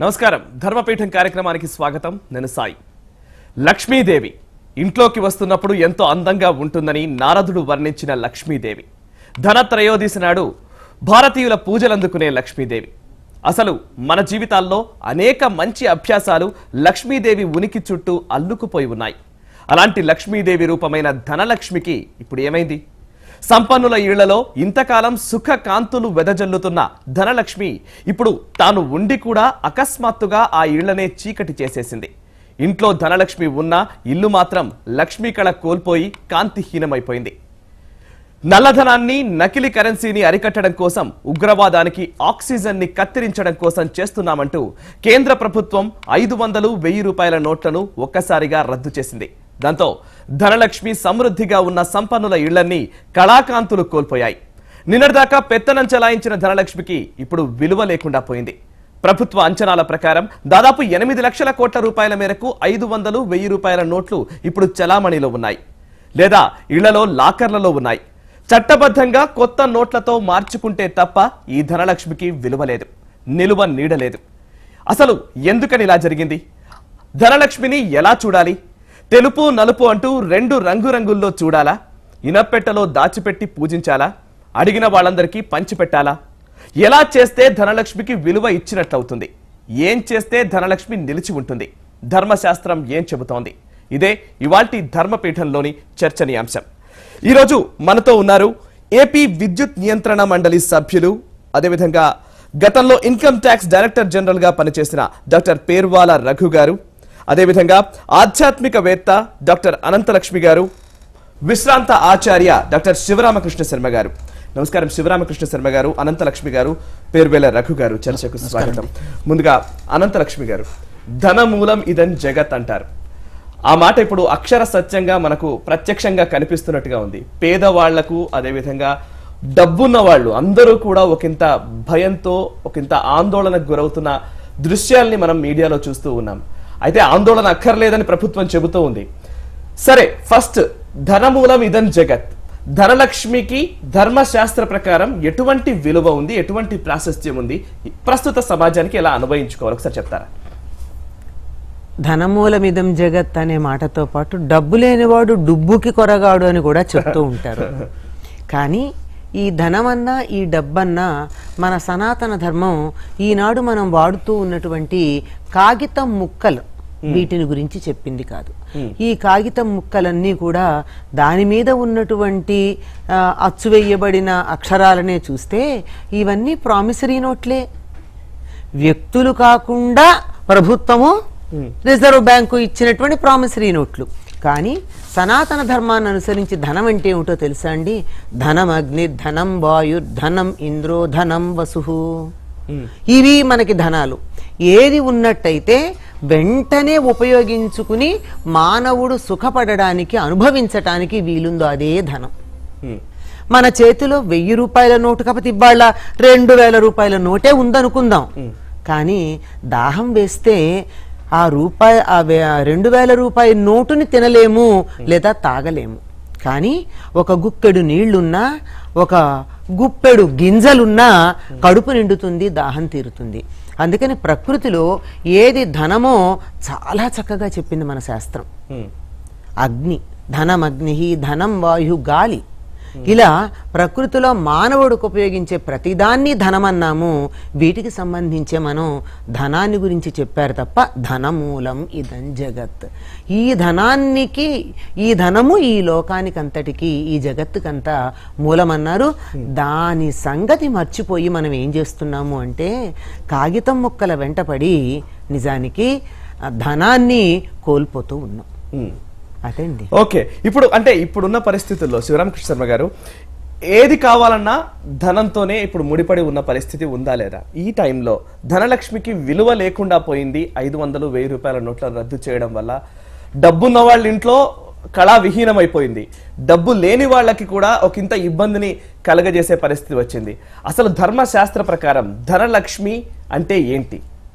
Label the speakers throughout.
Speaker 1: నమస్కారం ధర్మపీఠం కార్యక్రమానికి స్వాగతం నేను సాయి లక్ష్మీదేవి ఇంట్లోకి వస్తున్నప్పుడు ఎంతో అందంగా ఉంటుందని నారదుడు వర్ణించిన లక్ష్మీదేవి ధనత్రయోదశి నాడు భారతీయుల పూజలందుకునే లక్ష్మీదేవి అసలు మన జీవితాల్లో అనేక మంచి అభ్యాసాలు లక్ష్మీదేవి ఉనికి చుట్టూ అల్లుకుపోయి ఉన్నాయి అలాంటి లక్ష్మీదేవి రూపమైన ధనలక్ష్మికి ఇప్పుడు ఏమైంది సంపన్నుల ఇళ్లలో ఇంతకాలం సుఖ కాంతులు వెదజల్లుతున్న ధనలక్ష్మి ఇప్పుడు తాను ఉండి కూడా అకస్మాత్తుగా ఆ ఇళ్లనే చీకటి చేసేసింది ఇంట్లో ధనలక్ష్మి ఉన్నా ఇల్లు మాత్రం లక్ష్మీ కళ కోల్పోయి కాంతిహీనమైపోయింది నల్లధనాన్ని నకిలీ కరెన్సీని అరికట్టడం కోసం ఉగ్రవాదానికి ఆక్సిజన్ ని కత్తిరించడం కోసం చేస్తున్నామంటూ కేంద్ర ప్రభుత్వం ఐదు వందలు వెయ్యి రూపాయల నోట్లను ఒక్కసారిగా రద్దు చేసింది దాంతో ధనలక్ష్మి సమృద్ధిగా ఉన్న సంపన్నుల ఇళ్లన్నీ కళాకాంతులు కోల్పోయాయి నిన్నటిదాకా పెత్తనం చెలాయించిన ధనలక్ష్మికి ఇప్పుడు విలువ లేకుండా పోయింది ప్రభుత్వ అంచనాల ప్రకారం దాదాపు ఎనిమిది లక్షల కోట్ల రూపాయల మేరకు ఐదు వందలు వెయ్యి రూపాయల నోట్లు ఇప్పుడు చలామణిలో ఉన్నాయి లేదా ఇళ్లలో లాకర్లలో ఉన్నాయి చట్టబద్ధంగా కొత్త నోట్లతో మార్చుకుంటే తప్ప ఈ ధనలక్ష్మికి విలువ లేదు నిలువ నీడలేదు అసలు ఎందుకని ఇలా జరిగింది ధనలక్ష్మిని ఎలా చూడాలి తెలుపు నలుపు అంటూ రెండు రంగురంగుల్లో చూడాలా ఇనప్పెట్టలో దాచిపెట్టి పూజించాలా అడిగిన వాళ్ళందరికీ పంచిపెట్టాలా ఎలా చేస్తే ధనలక్ష్మికి విలువ ఇచ్చినట్లవుతుంది ఏం చేస్తే ధనలక్ష్మి నిలిచి ఉంటుంది ధర్మశాస్త్రం ఏం చెబుతోంది ఇదే ఇవాల్టి ధర్మపీఠంలోని చర్చనీయాంశం ఈరోజు మనతో ఉన్నారు ఏపీ విద్యుత్ నియంత్రణ మండలి సభ్యులు అదేవిధంగా గతంలో ఇన్కమ్ ట్యాక్స్ డైరెక్టర్ జనరల్ గా పనిచేసిన డాక్టర్ పేర్వాల రఘు గారు అదేవిధంగా ఆధ్యాత్మికవేత్త డాక్టర్ అనంతలక్ష్మి గారు విశ్రాంత ఆచార్య డాక్టర్ శివరామకృష్ణ శర్మ గారు నమస్కారం శివరామకృష్ణ శర్మ గారు అనంతలక్ష్మి గారు పేర్వేల రఘు గారు చర్చకు స్వాగతం ముందుగా అనంతలక్ష్మి గారు ధనమూలం ఇదన్ జగత్ అంటారు ఆ మాట ఇప్పుడు అక్షర సత్యంగా మనకు ప్రత్యక్షంగా కనిపిస్తున్నట్టుగా ఉంది పేదవాళ్లకు అదేవిధంగా డబ్బున్న వాళ్ళు అందరూ కూడా ఒకంత భయంతో ఒకంత ఆందోళనకు గురవుతున్న దృశ్యాల్ని మనం మీడియాలో చూస్తూ ఉన్నాం అయితే ఆందోళన అక్కర్లేదని ప్రభుత్వం చెబుతూ ఉంది సరే ఫస్ట్ ధనమూలం ఇదన్ జగత్ ధనలక్ష్మికి ధర్మశాస్త్ర ప్రకారం ఎటువంటి విలువ ఉంది ఎటువంటి ప్రాశస్త్యం ఉంది ప్రస్తుత సమాజానికి ఎలా అనుభవించుకోవాలి ఒకసారి చెప్తారా
Speaker 2: ధనమూలమిదం జగత్ అనే మాటతో పాటు డబ్బు లేనివాడు డుబ్బుకి కొరగాడు అని కూడా చెప్తూ ఉంటారు కానీ ఈ ధనమన్నా ఈ డబ్బన్నా మన సనాతన ధర్మం ఈనాడు మనం వాడుతూ ఉన్నటువంటి కాగితం ముక్కలు వీటిని గురించి చెప్పింది కాదు ఈ కాగితం ముక్కలన్నీ కూడా దాని మీద ఉన్నటువంటి ఆ, అచ్చు వేయబడిన అక్షరాలనే చూస్తే ఇవన్నీ ప్రామిసరీ నోట్లే వ్యక్తులు కాకుండా ప్రభుత్వము రిజర్వ్ బ్యాంకు ఇచ్చినటువంటి ప్రామిసరీ నోట్లు కానీ సనాతన ధర్మాన్ని అనుసరించి ధనం అంటే ఏమిటో తెలుసా అండి ధనం అగ్ని ధనం వాయు ధనం ఇంద్రో ధనం వసు ఇవి మనకి ధనాలు ఏది ఉన్నట్టయితే వెంటనే ఉపయోగించుకుని మానవుడు సుఖపడడానికి అనుభవించటానికి వీలుందో అదే ధనం మన చేతిలో వెయ్యి రూపాయల నోటు కాకపోతే ఇవాళ రెండు వేల రూపాయల నోటే ఉందనుకుందాం కానీ దాహం వేస్తే ఆ రూపాయి ఆ వే- ఆ రెండు వేల రూపాయల నోటుని తినలేము లేదా తాగలేము కానీ ఒక గుక్కెడు నీళ్లున్నా ఒక గుప్పెడు గింజలున్నా కడుపు నిండుతుంది దాహం తీరుతుంది అందుకని ప్రకృతిలో ఏది ధనమో చాలా చక్కగా చెప్పింది మన శాస్త్రం అగ్ని ధనం అగ్ని ధనం వాయు గాలి ఇలా ప్రకృతిలో మానవుడికి ఉపయోగించే ప్రతిదాన్ని ధనమన్నాము వీటికి సంబంధించే మనం ధనాన్ని గురించి చెప్పారు తప్ప ధనమూలం ఇదం జగత్ ఈ ధనానికి ఈ ధనము ఈ లోకానికి అంతటికి ఈ జగత్తుకంతా మూలమన్నారు దాని సంగతి మర్చిపోయి మనం ఏం చేస్తున్నాము అంటే కాగితం ముక్కల వెంటపడి నిజానికి ఆ ధనాన్ని కోల్పోతూ ఉన్నాం అదండి
Speaker 1: ఓకే ఇప్పుడు అంటే ఇప్పుడున్న పరిస్థితుల్లో శివరామకృష్ణ శర్మ గారు ఏది కావాలన్నా ధనంతోనే ఇప్పుడు ముడిపడి ఉన్న పరిస్థితి ఉందా లేదా ఈ టైంలో ధనలక్ష్మికి విలువ లేకుండా పోయింది ఐదు వందలు వెయ్యి రూపాయల నోట్లను రద్దు చేయడం వల్ల డబ్బున్న వాళ్ళ ఇంట్లో కళా విహీనమైపోయింది డబ్బు లేని వాళ్ళకి కూడా ఒకంత ఇబ్బందిని కలగజేసే పరిస్థితి వచ్చింది అసలు ధర్మశాస్త్ర ప్రకారం ధనలక్ష్మి అంటే ఏంటి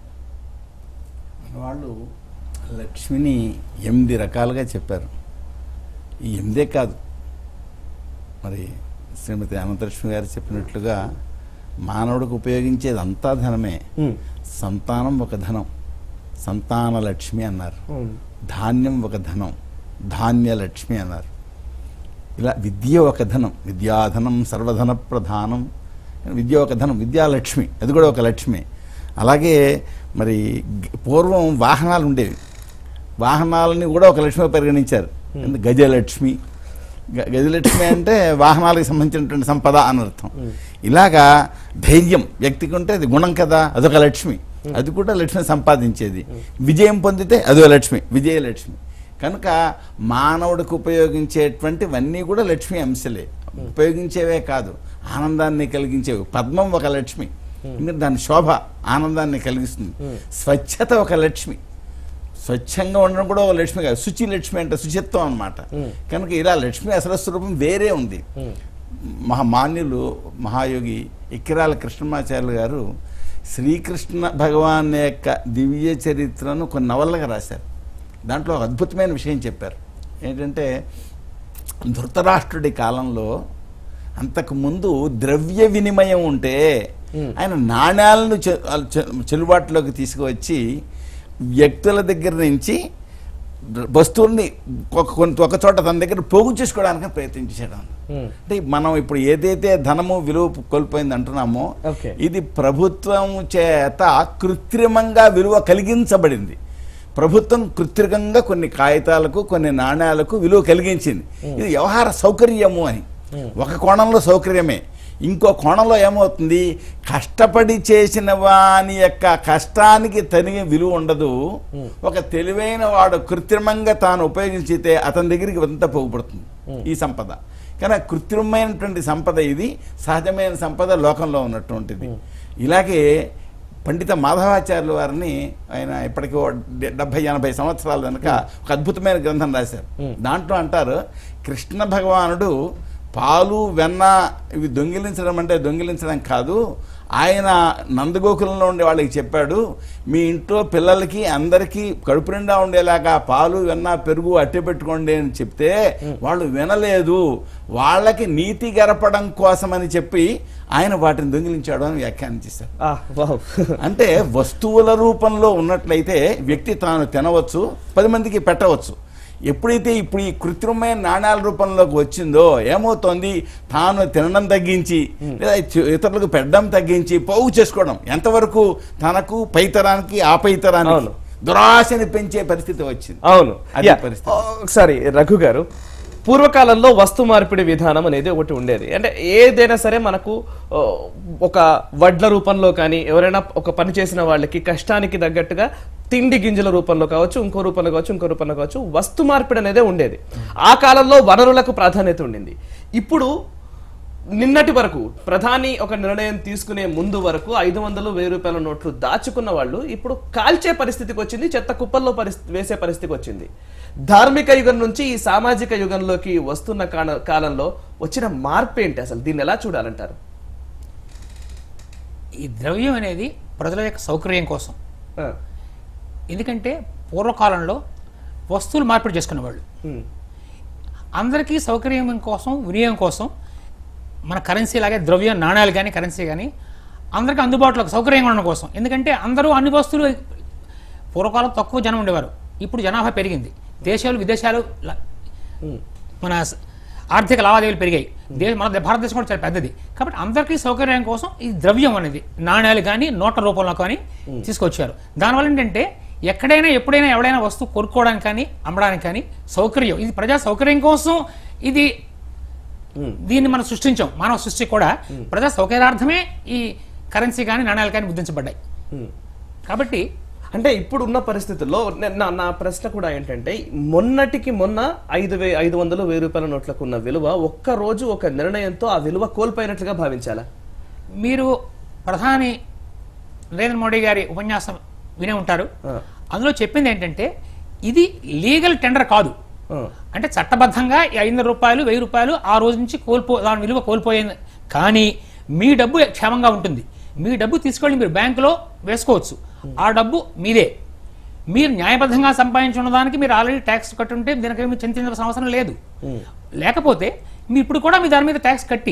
Speaker 3: వాళ్ళు లక్ష్మిని ఎనిమిది రకాలుగా చెప్పారు ఈ ఎనిమిదే కాదు మరి శ్రీమతి అనంతలక్ష్మి గారు చెప్పినట్లుగా మానవుడికి ఉపయోగించేది అంతా ధనమే సంతానం ఒక ధనం సంతాన లక్ష్మి అన్నారు ధాన్యం ఒక ధనం ధాన్య లక్ష్మి అన్నారు ఇలా విద్య ఒక ధనం విద్యాధనం సర్వధన ప్రధానం విద్య ఒక ధనం విద్యాలక్ష్మి అది కూడా ఒక లక్ష్మి అలాగే మరి గ- పూర్వం వాహనాలు ఉండేవి వాహనాలని కూడా ఒక లక్ష్మి పరిగణించారు ఎందుకు గజలక్ష్మి గ- గజలక్ష్మి అంటే వాహనాలకు సంబంధించినటువంటి సంపద అని అర్థం ఇలాగా ధైర్యం వ్యక్తికి ఉంటే అది గుణం కదా అదొక లక్ష్మి అది కూడా లక్ష్మి సంపాదించేది విజయం పొందితే అదో లక్ష్మి విజయలక్ష్మి కనుక మానవుడికి ఉపయోగించేటువంటివన్నీ కూడా లక్ష్మి అంశలే ఉపయోగించేవే కాదు ఆనందాన్ని కలిగించేవి పద్మం ఒక లక్ష్మి ఎందుకంటే దాని శోభ ఆనందాన్ని కలిగిస్తుంది స్వచ్ఛత ఒక లక్ష్మి స్వచ్ఛంగా ఉండడం కూడా ఒక లక్ష్మి కాదు శుచి లక్ష్మి అంటే శుచిత్వం అన్నమాట కనుక ఇలా లక్ష్మి అసలు స్వరూపం వేరే ఉంది మహామాన్యులు మహాయోగి ఇక్కిరాల కృష్ణమాచార్యులు గారు శ్రీకృష్ణ భగవాన్ యొక్క దివ్య చరిత్రను కొన్ని నవలగా రాశారు దాంట్లో ఒక అద్భుతమైన విషయం చెప్పారు ఏంటంటే ధృతరాష్ట్రుడి కాలంలో అంతకు ముందు ద్రవ్య వినిమయం ఉంటే ఆయన నాణ్యాలను చె- చె- చెల్లుబాటులోకి తీసుకువచ్చి వ్యక్తుల దగ్గర నుంచి వస్తువుల్ని ఒక కొంత ఒక చోట తన దగ్గర పోగు చేసుకోవడానికి ప్రయత్నించాడు అంటే మనం ఇప్పుడు ఏదైతే ధనము విలువ కోల్పోయింది అంటున్నామో
Speaker 1: Okay.
Speaker 3: ఇది ప్రభుత్వం చేత కృత్రిమంగా విలువ కలిగించబడింది ప్రభుత్వం కృత్రిమంగా కొన్ని కాగితాలకు కొన్ని నాణ్యాలకు విలువ కలిగించింది ఇది వ్యవహార సౌకర్యము అని ఒక కోణంలో సౌకర్యమే ఇంకో కోణంలో ఏమవుతుంది కష్టపడి చేసిన వాని యొక్క కష్టానికి తనిగే విలువ ఉండదు ఒక తెలివైన వాడు కృత్రిమంగా తాను ఉపయోగించితే అతని దగ్గరికి అంతా పోగుపడుతుంది ఈ సంపద కానీ కృత్రిమైనటువంటి సంపద ఇది సహజమైన సంపద లోకంలో ఉన్నటువంటిది ఇలాగే పండిత మాధవాచార్యుల వారిని ఆయన ఇప్పటికీ ఓ డె- డెబ్బై ఎనభై సంవత్సరాల వెనుక ఒక అద్భుతమైన గ్రంథం రాశారు దాంట్లో అంటారు కృష్ణ భగవానుడు పాలు వెన్న ఇవి దొంగిలించడం అంటే దొంగిలించడం కాదు ఆయన నందగోకులంలో ఉండే వాళ్ళకి చెప్పాడు మీ ఇంట్లో పిల్లలకి అందరికీ కడుపు నిండా ఉండేలాగా పాలు వెన్న పెరుగు అట్టె పెట్టుకోండి అని చెప్తే వాళ్ళు వినలేదు వాళ్ళకి నీతి గరపడం కోసమని చెప్పి ఆయన వాటిని దొంగిలించాడు అని వ్యాఖ్యానం చేశారు
Speaker 1: ఆ, వావ్.
Speaker 3: అంటే వస్తువుల రూపంలో ఉన్నట్లయితే వ్యక్తి తాను తినవచ్చు పది మందికి పెట్టవచ్చు ఎప్పుడైతే ఇప్పుడు ఈ కృత్రిమమైన నాణ్యాల రూపంలోకి వచ్చిందో ఏమవుతోంది తాను తినడం తగ్గించి లేదా ఇత- ఇతరులకు పెట్టడం తగ్గించి పోగు చేసుకోవడం ఎంతవరకు తనకు పైతరానికి ఆ పైతరానికి
Speaker 1: అవును.
Speaker 3: దురాశని పెంచే పరిస్థితి వచ్చింది
Speaker 1: అవును
Speaker 3: అది
Speaker 1: యా.
Speaker 3: పరిస్థితి.
Speaker 1: ఒకసారి రఘు గారు పూర్వకాలంలో వస్తు మార్పిడి విధానం అనేది ఒకటి ఉండేది అంటే ఏదైనా సరే మనకు ఓ, ఒక వడ్ల రూపంలో కానీ ఎవరైనా ఒక పని చేసిన వాళ్ళకి కష్టానికి తగ్గట్టుగా తిండి గింజల రూపంలో కావచ్చు ఇంకో రూపంలో కావచ్చు ఇంకో రూపంలో కావచ్చు వస్తు మార్పిడి అనేది ఉండేది ఆ కాలంలో వనరులకు ప్రాధాన్యత ఉండింది ఇప్పుడు నిన్నటి వరకు ప్రధాని ఒక నిర్ణయం తీసుకునే ముందు వరకు ఐదు వందలు వెయ్యి రూపాయల నోట్లు దాచుకున్న వాళ్ళు ఇప్పుడు కాల్చే పరిస్థితికి వచ్చింది చెత్త కుప్పల్లో పరిస్థితి వేసే పరిస్థితికి వచ్చింది ధార్మిక యుగం నుంచి ఈ సామాజిక యుగంలోకి వస్తున్న కాన- కాలంలో వచ్చిన మార్పు ఏంటి అసలు దీన్ని ఎలా చూడాలంటారు
Speaker 4: ఈ ద్రవ్యం అనేది ప్రజల యొక్క సౌకర్యం కోసం
Speaker 1: ఆ,
Speaker 4: ఎందుకంటే పూర్వకాలంలో వస్తువులు మార్పిడి చేసుకునేవాళ్ళు
Speaker 1: ఉమ్,
Speaker 4: అందరికీ సౌకర్యం కోసం వినియోగం కోసం మన కరెన్సీ లాగే ద్రవ్యం నాణ్యాలు కానీ కరెన్సీ కానీ అందరికీ అందుబాటులో సౌకర్యంగా ఉండడం కోసం ఎందుకంటే అందరూ అన్ని వస్తువులు పూర్వకాలం తక్కువ జనం ఉండేవారు ఇప్పుడు జనాభా పెరిగింది దేశాలు విదేశాలు ల- మన స- ఆర్థిక లావాదేవీలు పెరిగాయి దేశ మన భారతదేశం కూడా చాలా పెద్దది కాబట్టి అందరికీ సౌకర్యం కోసం ఈ ద్రవ్యం అనేది నాణ్యాలు కానీ నోట్ల రూపంలో కానీ తీసుకొచ్చారు దానివల్ల ఏంటంటే ఎక్కడైనా ఎప్పుడైనా ఎవడైనా వస్తువు కొనుక్కోవడానికి కానీ అమ్మడానికి కానీ సౌకర్యం ఇది ప్రజా సౌకర్యం కోసం ఇది దీన్ని మనం సృష్టించాం మానవ సృష్టి కూడా ప్రజా సౌకర్యార్థమే ఈ కరెన్సీ కానీ నాణ్యాలు కానీ ముద్రించబడ్డాయి
Speaker 1: ఉమ్.
Speaker 4: కాబట్టి
Speaker 1: అంటే ఇప్పుడు ఉన్న పరిస్థితుల్లో నే- నా నా ప్రశ్న కూడా ఏంటంటే మొన్నటికి మొన్న ఐదు వే ఐదు వందలు వెయ్యి రూపాయల నోట్లకు ఉన్న విలువ ఒక్క రోజు ఒక నిర్ణయంతో ఆ విలువ కోల్పోయినట్లుగా భావించాలా
Speaker 4: మీరు ప్రధాని నరేంద్ర మోడీ గారి ఉపన్యాసం వినే ఉంటారు
Speaker 1: ఆ.
Speaker 4: అందులో చెప్పింది ఏంటంటే ఇది లీగల్ టెండర్ కాదు
Speaker 1: ఆ,
Speaker 4: అంటే చట్టబద్ధంగా ఈ ఐదు వందల రూపాయలు వెయ్యి రూపాయలు ఆ రోజు నుంచి కోల్పో దాని విలువ కోల్పోయింది కానీ మీ డబ్బు క్షేమంగా ఉంటుంది మీ డబ్బు తీసుకెళ్ళి మీరు బ్యాంకులో వేసుకోవచ్చు ఆ డబ్బు మీదే మీరు న్యాయబద్ధంగా సంపాదించున్న దానికి మీరు ఆల్రెడీ ట్యాక్స్ కట్టుంటే దీనికి మీరు చింతించాల్సిన అవసరం లేదు లేకపోతే మీ ఇప్పుడు కూడా మీ దాని మీద ట్యాక్స్ కట్టి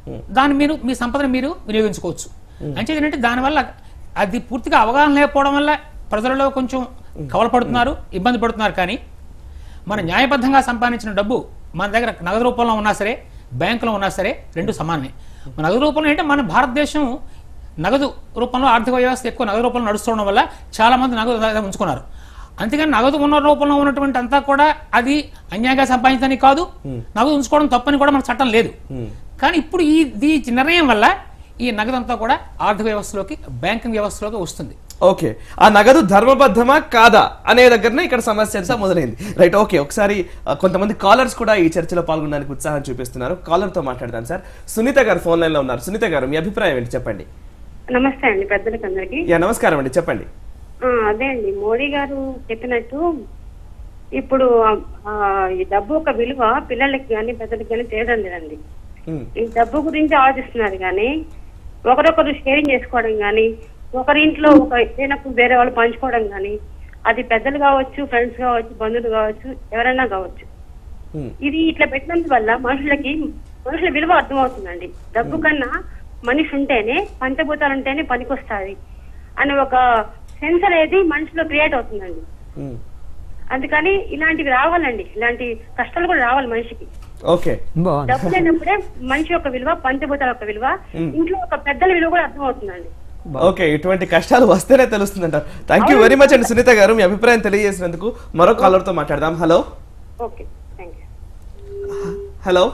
Speaker 4: దాన్ని మీరు మీ సంపదను మీరు వినియోగించుకోవచ్చు అంటే ఏంటంటే దానివల్ల అది పూర్తిగా అవగాహన లేకపోవడం వల్ల ప్రజలలో కొంచెం కవలపడుతున్నారు ఇబ్బంది పడుతున్నారు కానీ మన న్యాయబద్ధంగా సంపాదించిన డబ్బు మన దగ్గర నగదు రూపంలో ఉన్నా సరే బ్యాంకులో ఉన్నా సరే రెండు సమానమే మన నగదు రూపంలో అంటే మన భారతదేశం నగదు రూపంలో ఆర్థిక వ్యవస్థ ఎక్కువ నగదు రూపంలో నడుస్తుండడం వల్ల చాలా మంది నగదు దగ్గర ఉంచుకున్నారు అంతేగాని నగదు ఉన్న రూపంలో ఉన్నటువంటి అంతా కూడా అది అన్యాయంగా సంపాదించడానికి కాదు నగదు ఉంచుకోవడం తప్పని కూడా మన చట్టం లేదు కానీ ఇప్పుడు ఈ ఈ నిర్ణయం వల్ల ఈ నగదంతా కూడా ఆర్థిక వ్యవస్థలోకి బ్యాంకింగ్ వ్యవస్థలోకి వస్తుంది
Speaker 1: ఓకే ఆ నగదు ధర్మబద్ధమా కాదా అనే దగ్గరనే ఇక్కడ సమస్య అంతా మొదలైంది రైట్ ఓకే ఒకసారి ఆ, కొంతమంది కాలర్స్ కూడా ఈ చర్చలో పాల్గొనడానికి ఉత్సాహం చూపిస్తున్నారు కాలర్ తో మాట్లాడదాం సార్ సునీత గారు ఫోన్ లైన్ లో ఉన్నారు సునీత గారు మీ అభిప్రాయం ఏంటి చెప్పండి
Speaker 5: నమస్తే అండి పెద్దలకి అందరికి
Speaker 1: యా నమస్కారం అండి చెప్పండి
Speaker 5: ఆ, అదే అండి మోడీ గారు చెప్పినట్టు ఇప్పుడు ఆ, ఈ డబ్బు ఒక విలువ పిల్లలకి కానీ పెద్దలకి కానీ తెలియడం లేదండి
Speaker 1: ఉమ్,
Speaker 5: ఈ డబ్బు గురించి ఆలోచిస్తున్నారు కానీ ఒకరొకరు షేరింగ్ చేసుకోవడం కానీ ఒకరి ఇంట్లో ఒక లేనప్పుడు వేరే వాళ్ళు పంచుకోవడం కానీ అది పెద్దలు కావచ్చు ఫ్రెండ్స్ కావచ్చు బంధువులు కావచ్చు ఎవరైనా కావచ్చు
Speaker 1: ఉమ్,
Speaker 5: ఇది ఇట్లా పెట్టినందువల్ల మనుషులకి మనుషుల విలువ అర్థమవుతుందండి డబ్బు కన్నా మనిషి ఉంటేనే పంచభూతాలు ఉంటేనే పనికొస్తాది అని ఒక సెన్స్ అనేది మనిషిలో క్రియేట్ అవుతుందండి
Speaker 1: ఉమ్.
Speaker 5: అందుకని ఇలాంటివి రావాలండి ఇలాంటి కష్టాలు కూడా రావాలి మనిషికి
Speaker 1: ఓకే
Speaker 2: బాగుంది
Speaker 5: డబ్బు లేనప్పుడే మనిషి యొక్క విలువ పంచభూతాల యొక్క విలువ ఇంట్లో ఒక పెద్దల విలువ కూడా అర్థమవుతుందండి
Speaker 1: ఓకే ఇటువంటి కష్టాలు వస్తేనే తెలుస్తుందంట థ్యాంక్ యూ వెరీ మచ్ అండి సునీత గారు మీ అభిప్రాయం తెలియజేసినందుకు మరో కాలర్ తో మాట్లాడదాం hello
Speaker 5: okay thank you
Speaker 1: hello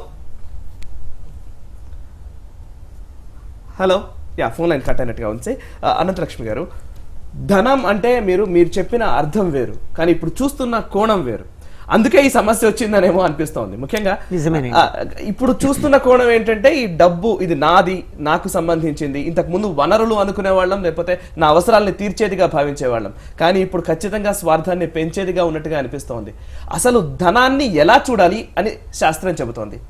Speaker 1: hello yeah phone line cut అయినట్టుగా ఉంది ఆ, అనంతలక్ష్మి గారు ధనం అంటే మీరు మీరు చెప్పిన అర్థం వేరు కానీ ఇప్పుడు చూస్తున్న కోణం వేరు అందుకే ఈ సమస్య వచ్చిందనేమో అనిపిస్తోంది ముఖ్యంగా
Speaker 2: నిజమేనండి.
Speaker 1: ఆ, ఇప్పుడు చూస్తున్న కోణం ఏంటంటే ఈ డబ్బు ఇది నాది నాకు సంబంధించింది ఇంతకు ముందు వనరులు అనుకునే వాళ్ళం లేకపోతే నా అవసరాలని తీర్చేదిగా భావించేవాళ్ళం కానీ ఇప్పుడు ఖచ్చితంగా స్వార్థాన్ని పెంచేదిగా ఉన్నట్టుగా అనిపిస్తోంది అసలు ధనాన్ని ఎలా చూడాలి అని శాస్త్రం చెబుతోంది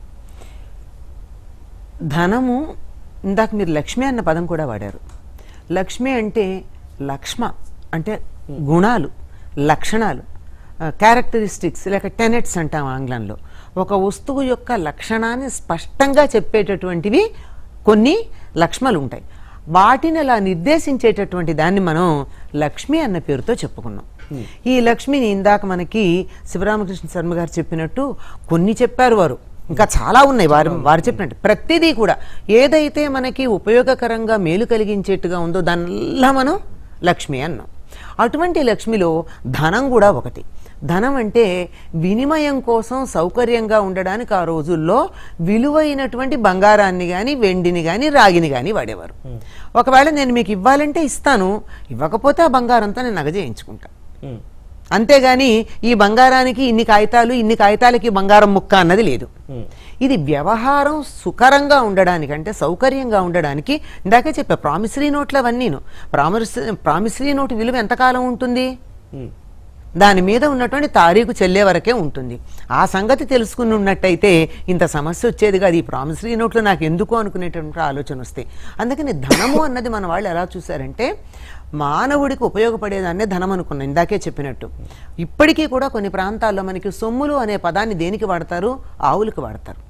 Speaker 2: ధనము ఇందాక మీరు లక్ష్మి అన్న పదం కూడా వాడారు లక్ష్మి అంటే లక్ష్మ అంటే గుణాలు లక్షణాలు క్యారెక్టరిస్టిక్స్ లేక టెనెట్స్ అంటాం ఆంగ్లంలో ఒక వస్తువు యొక్క లక్షణాన్ని స్పష్టంగా చెప్పేటటువంటివి కొన్ని లక్ష్మలు ఉంటాయి వాటిని అలా నిర్దేశించేటటువంటి దాన్ని మనం లక్ష్మి అన్న పేరుతో చెప్పుకున్నాం ఈ లక్ష్మిని ఇందాక మనకి శివరామకృష్ణ శర్మ గారు చెప్పినట్టు కొన్ని చెప్పారు వారు ఇంకా చాలా ఉన్నాయి వారు వారు చెప్పినట్టు ప్రతిదీ కూడా ఏదైతే మనకి ఉపయోగకరంగా మేలు కలిగించేట్టుగా ఉందో దానిలా మనం లక్ష్మి అన్నాం అటువంటి లక్ష్మిలో ధనం కూడా ఒకటి ధనం అంటే వినిమయం కోసం సౌకర్యంగా ఉండడానికి ఆ రోజుల్లో విలువైనటువంటి బంగారాన్ని కానీ వెండిని కానీ రాగిని కానీ వాడేవారు ఒకవేళ నేను మీకు ఇవ్వాలంటే ఇస్తాను ఇవ్వకపోతే ఆ బంగారంతో నేను నగజేయించుకుంటా
Speaker 1: ఉమ్.
Speaker 2: అంతేగాని ఈ బంగారానికి ఇన్ని కాగితాలు ఇన్ని కాగితాలకి బంగారం ముక్క అన్నది లేదు ఇది వ్యవహారం సుకరంగా ఉండడానికి అంటే సౌకర్యంగా ఉండడానికి ఇందాకే చెప్పా ప్రామిసరీ నోట్లు అవన్నీను ప్రామిసరీ ప్రామిసరీ నోటు విలువ ఎంతకాలం ఉంటుంది
Speaker 1: ఉమ్.
Speaker 2: దాని మీద ఉన్నటువంటి తారీఖు చెల్లే వరకే ఉంటుంది ఆ సంగతి తెలుసుకుని ఉన్నట్టయితే ఇంత సమస్య వచ్చేది కాదు ఈ ప్రామిసరీ నోట్లు నాకు ఎందుకు అనుకునేటువంటి ఆలోచన వస్తాయి అందుకని ధనము అన్నది మన వాళ్ళు ఎలా చూశారంటే మానవుడికి ఉపయోగపడేదాన్నే ధనం అనుకున్నాం ఇందాకే చెప్పినట్టు ఇప్పటికీ కూడా కొన్ని ప్రాంతాల్లో మనకి సొమ్ములు అనే పదాన్ని దేనికి వాడతారు ఆవులకు వాడతారు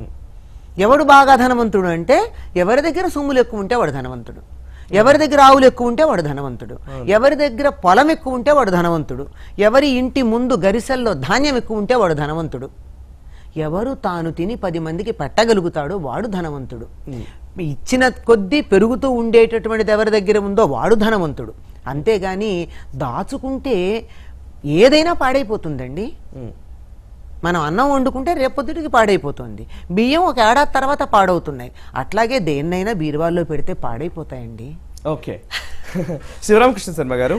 Speaker 2: ఎవడు బాగా ధనవంతుడు అంటే ఎవరి దగ్గర సొమ్ములు ఎక్కువ ఉంటే వాడు ధనవంతుడు ఎవరి దగ్గర ఆవులు ఎక్కువ ఉంటే వాడు ధనవంతుడు ఎవరి దగ్గర పొలం ఎక్కువ ఉంటే వాడు ధనవంతుడు ఎవరి ఇంటి ముందు గరిసెల్లో ధాన్యం ఎక్కువ ఉంటే వాడు ధనవంతుడు ఎవరు తాను తిని పది మందికి పెట్టగలుగుతాడో వాడు ధనవంతుడు ఇచ్చిన కొద్దీ పెరుగుతూ ఉండేటటువంటిది ఎవరి దగ్గర ఉందో వాడు ధనవంతుడు అంతేగాని దాచుకుంటే ఏదైనా పాడైపోతుందండి మనం అన్నం వండుకుంటే రేపొద్దుటికి పాడైపోతుంది బియ్యం ఒక ఏడాది తర్వాత పాడవుతున్నాయి అట్లాగే దేన్నైనా బీరువాల్లో పెడితే పాడైపోతాయండి
Speaker 1: ఓకే శివరామకృష్ణ శర్మ గారు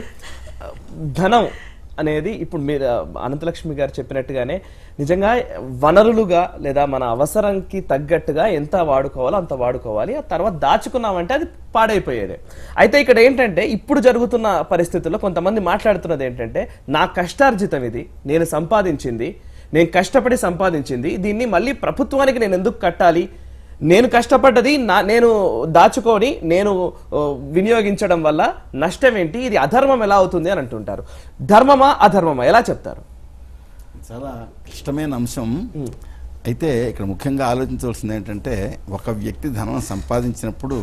Speaker 1: ధనం అనేది ఇప్పుడు మీరు ఆ, అనంతలక్ష్మి గారు చెప్పినట్టుగానే నిజంగా వనరులుగా లేదా మన అవసరంకి తగ్గట్టుగా ఎంత వాడుకోవాలో అంత వాడుకోవాలి ఆ తర్వాత దాచుకున్నామంటే అది పాడైపోయేది అయితే ఇక్కడ ఏంటంటే ఇప్పుడు జరుగుతున్న పరిస్థితుల్లో కొంతమంది మాట్లాడుతున్నది ఏంటంటే నా కష్టార్జితం ఇది నేను సంపాదించింది నేను కష్టపడి సంపాదించింది దీన్ని మళ్ళీ ప్రభుత్వానికి నేను ఎందుకు కట్టాలి నేను కష్టపడ్డది నా నేను దాచుకొని నేను ఓ, వినియోగించడం వల్ల నష్టం ఏంటి ఇది అధర్మం ఎలా అవుతుంది అని అంటుంటారు ధర్మమా అధర్మమా ఎలా చెప్తారు
Speaker 3: చాలా క్లిష్టమైన అంశం అయితే ఇక్కడ ముఖ్యంగా ఆలోచించవలసింది ఏంటంటే ఒక వ్యక్తి ధనం సంపాదించినప్పుడు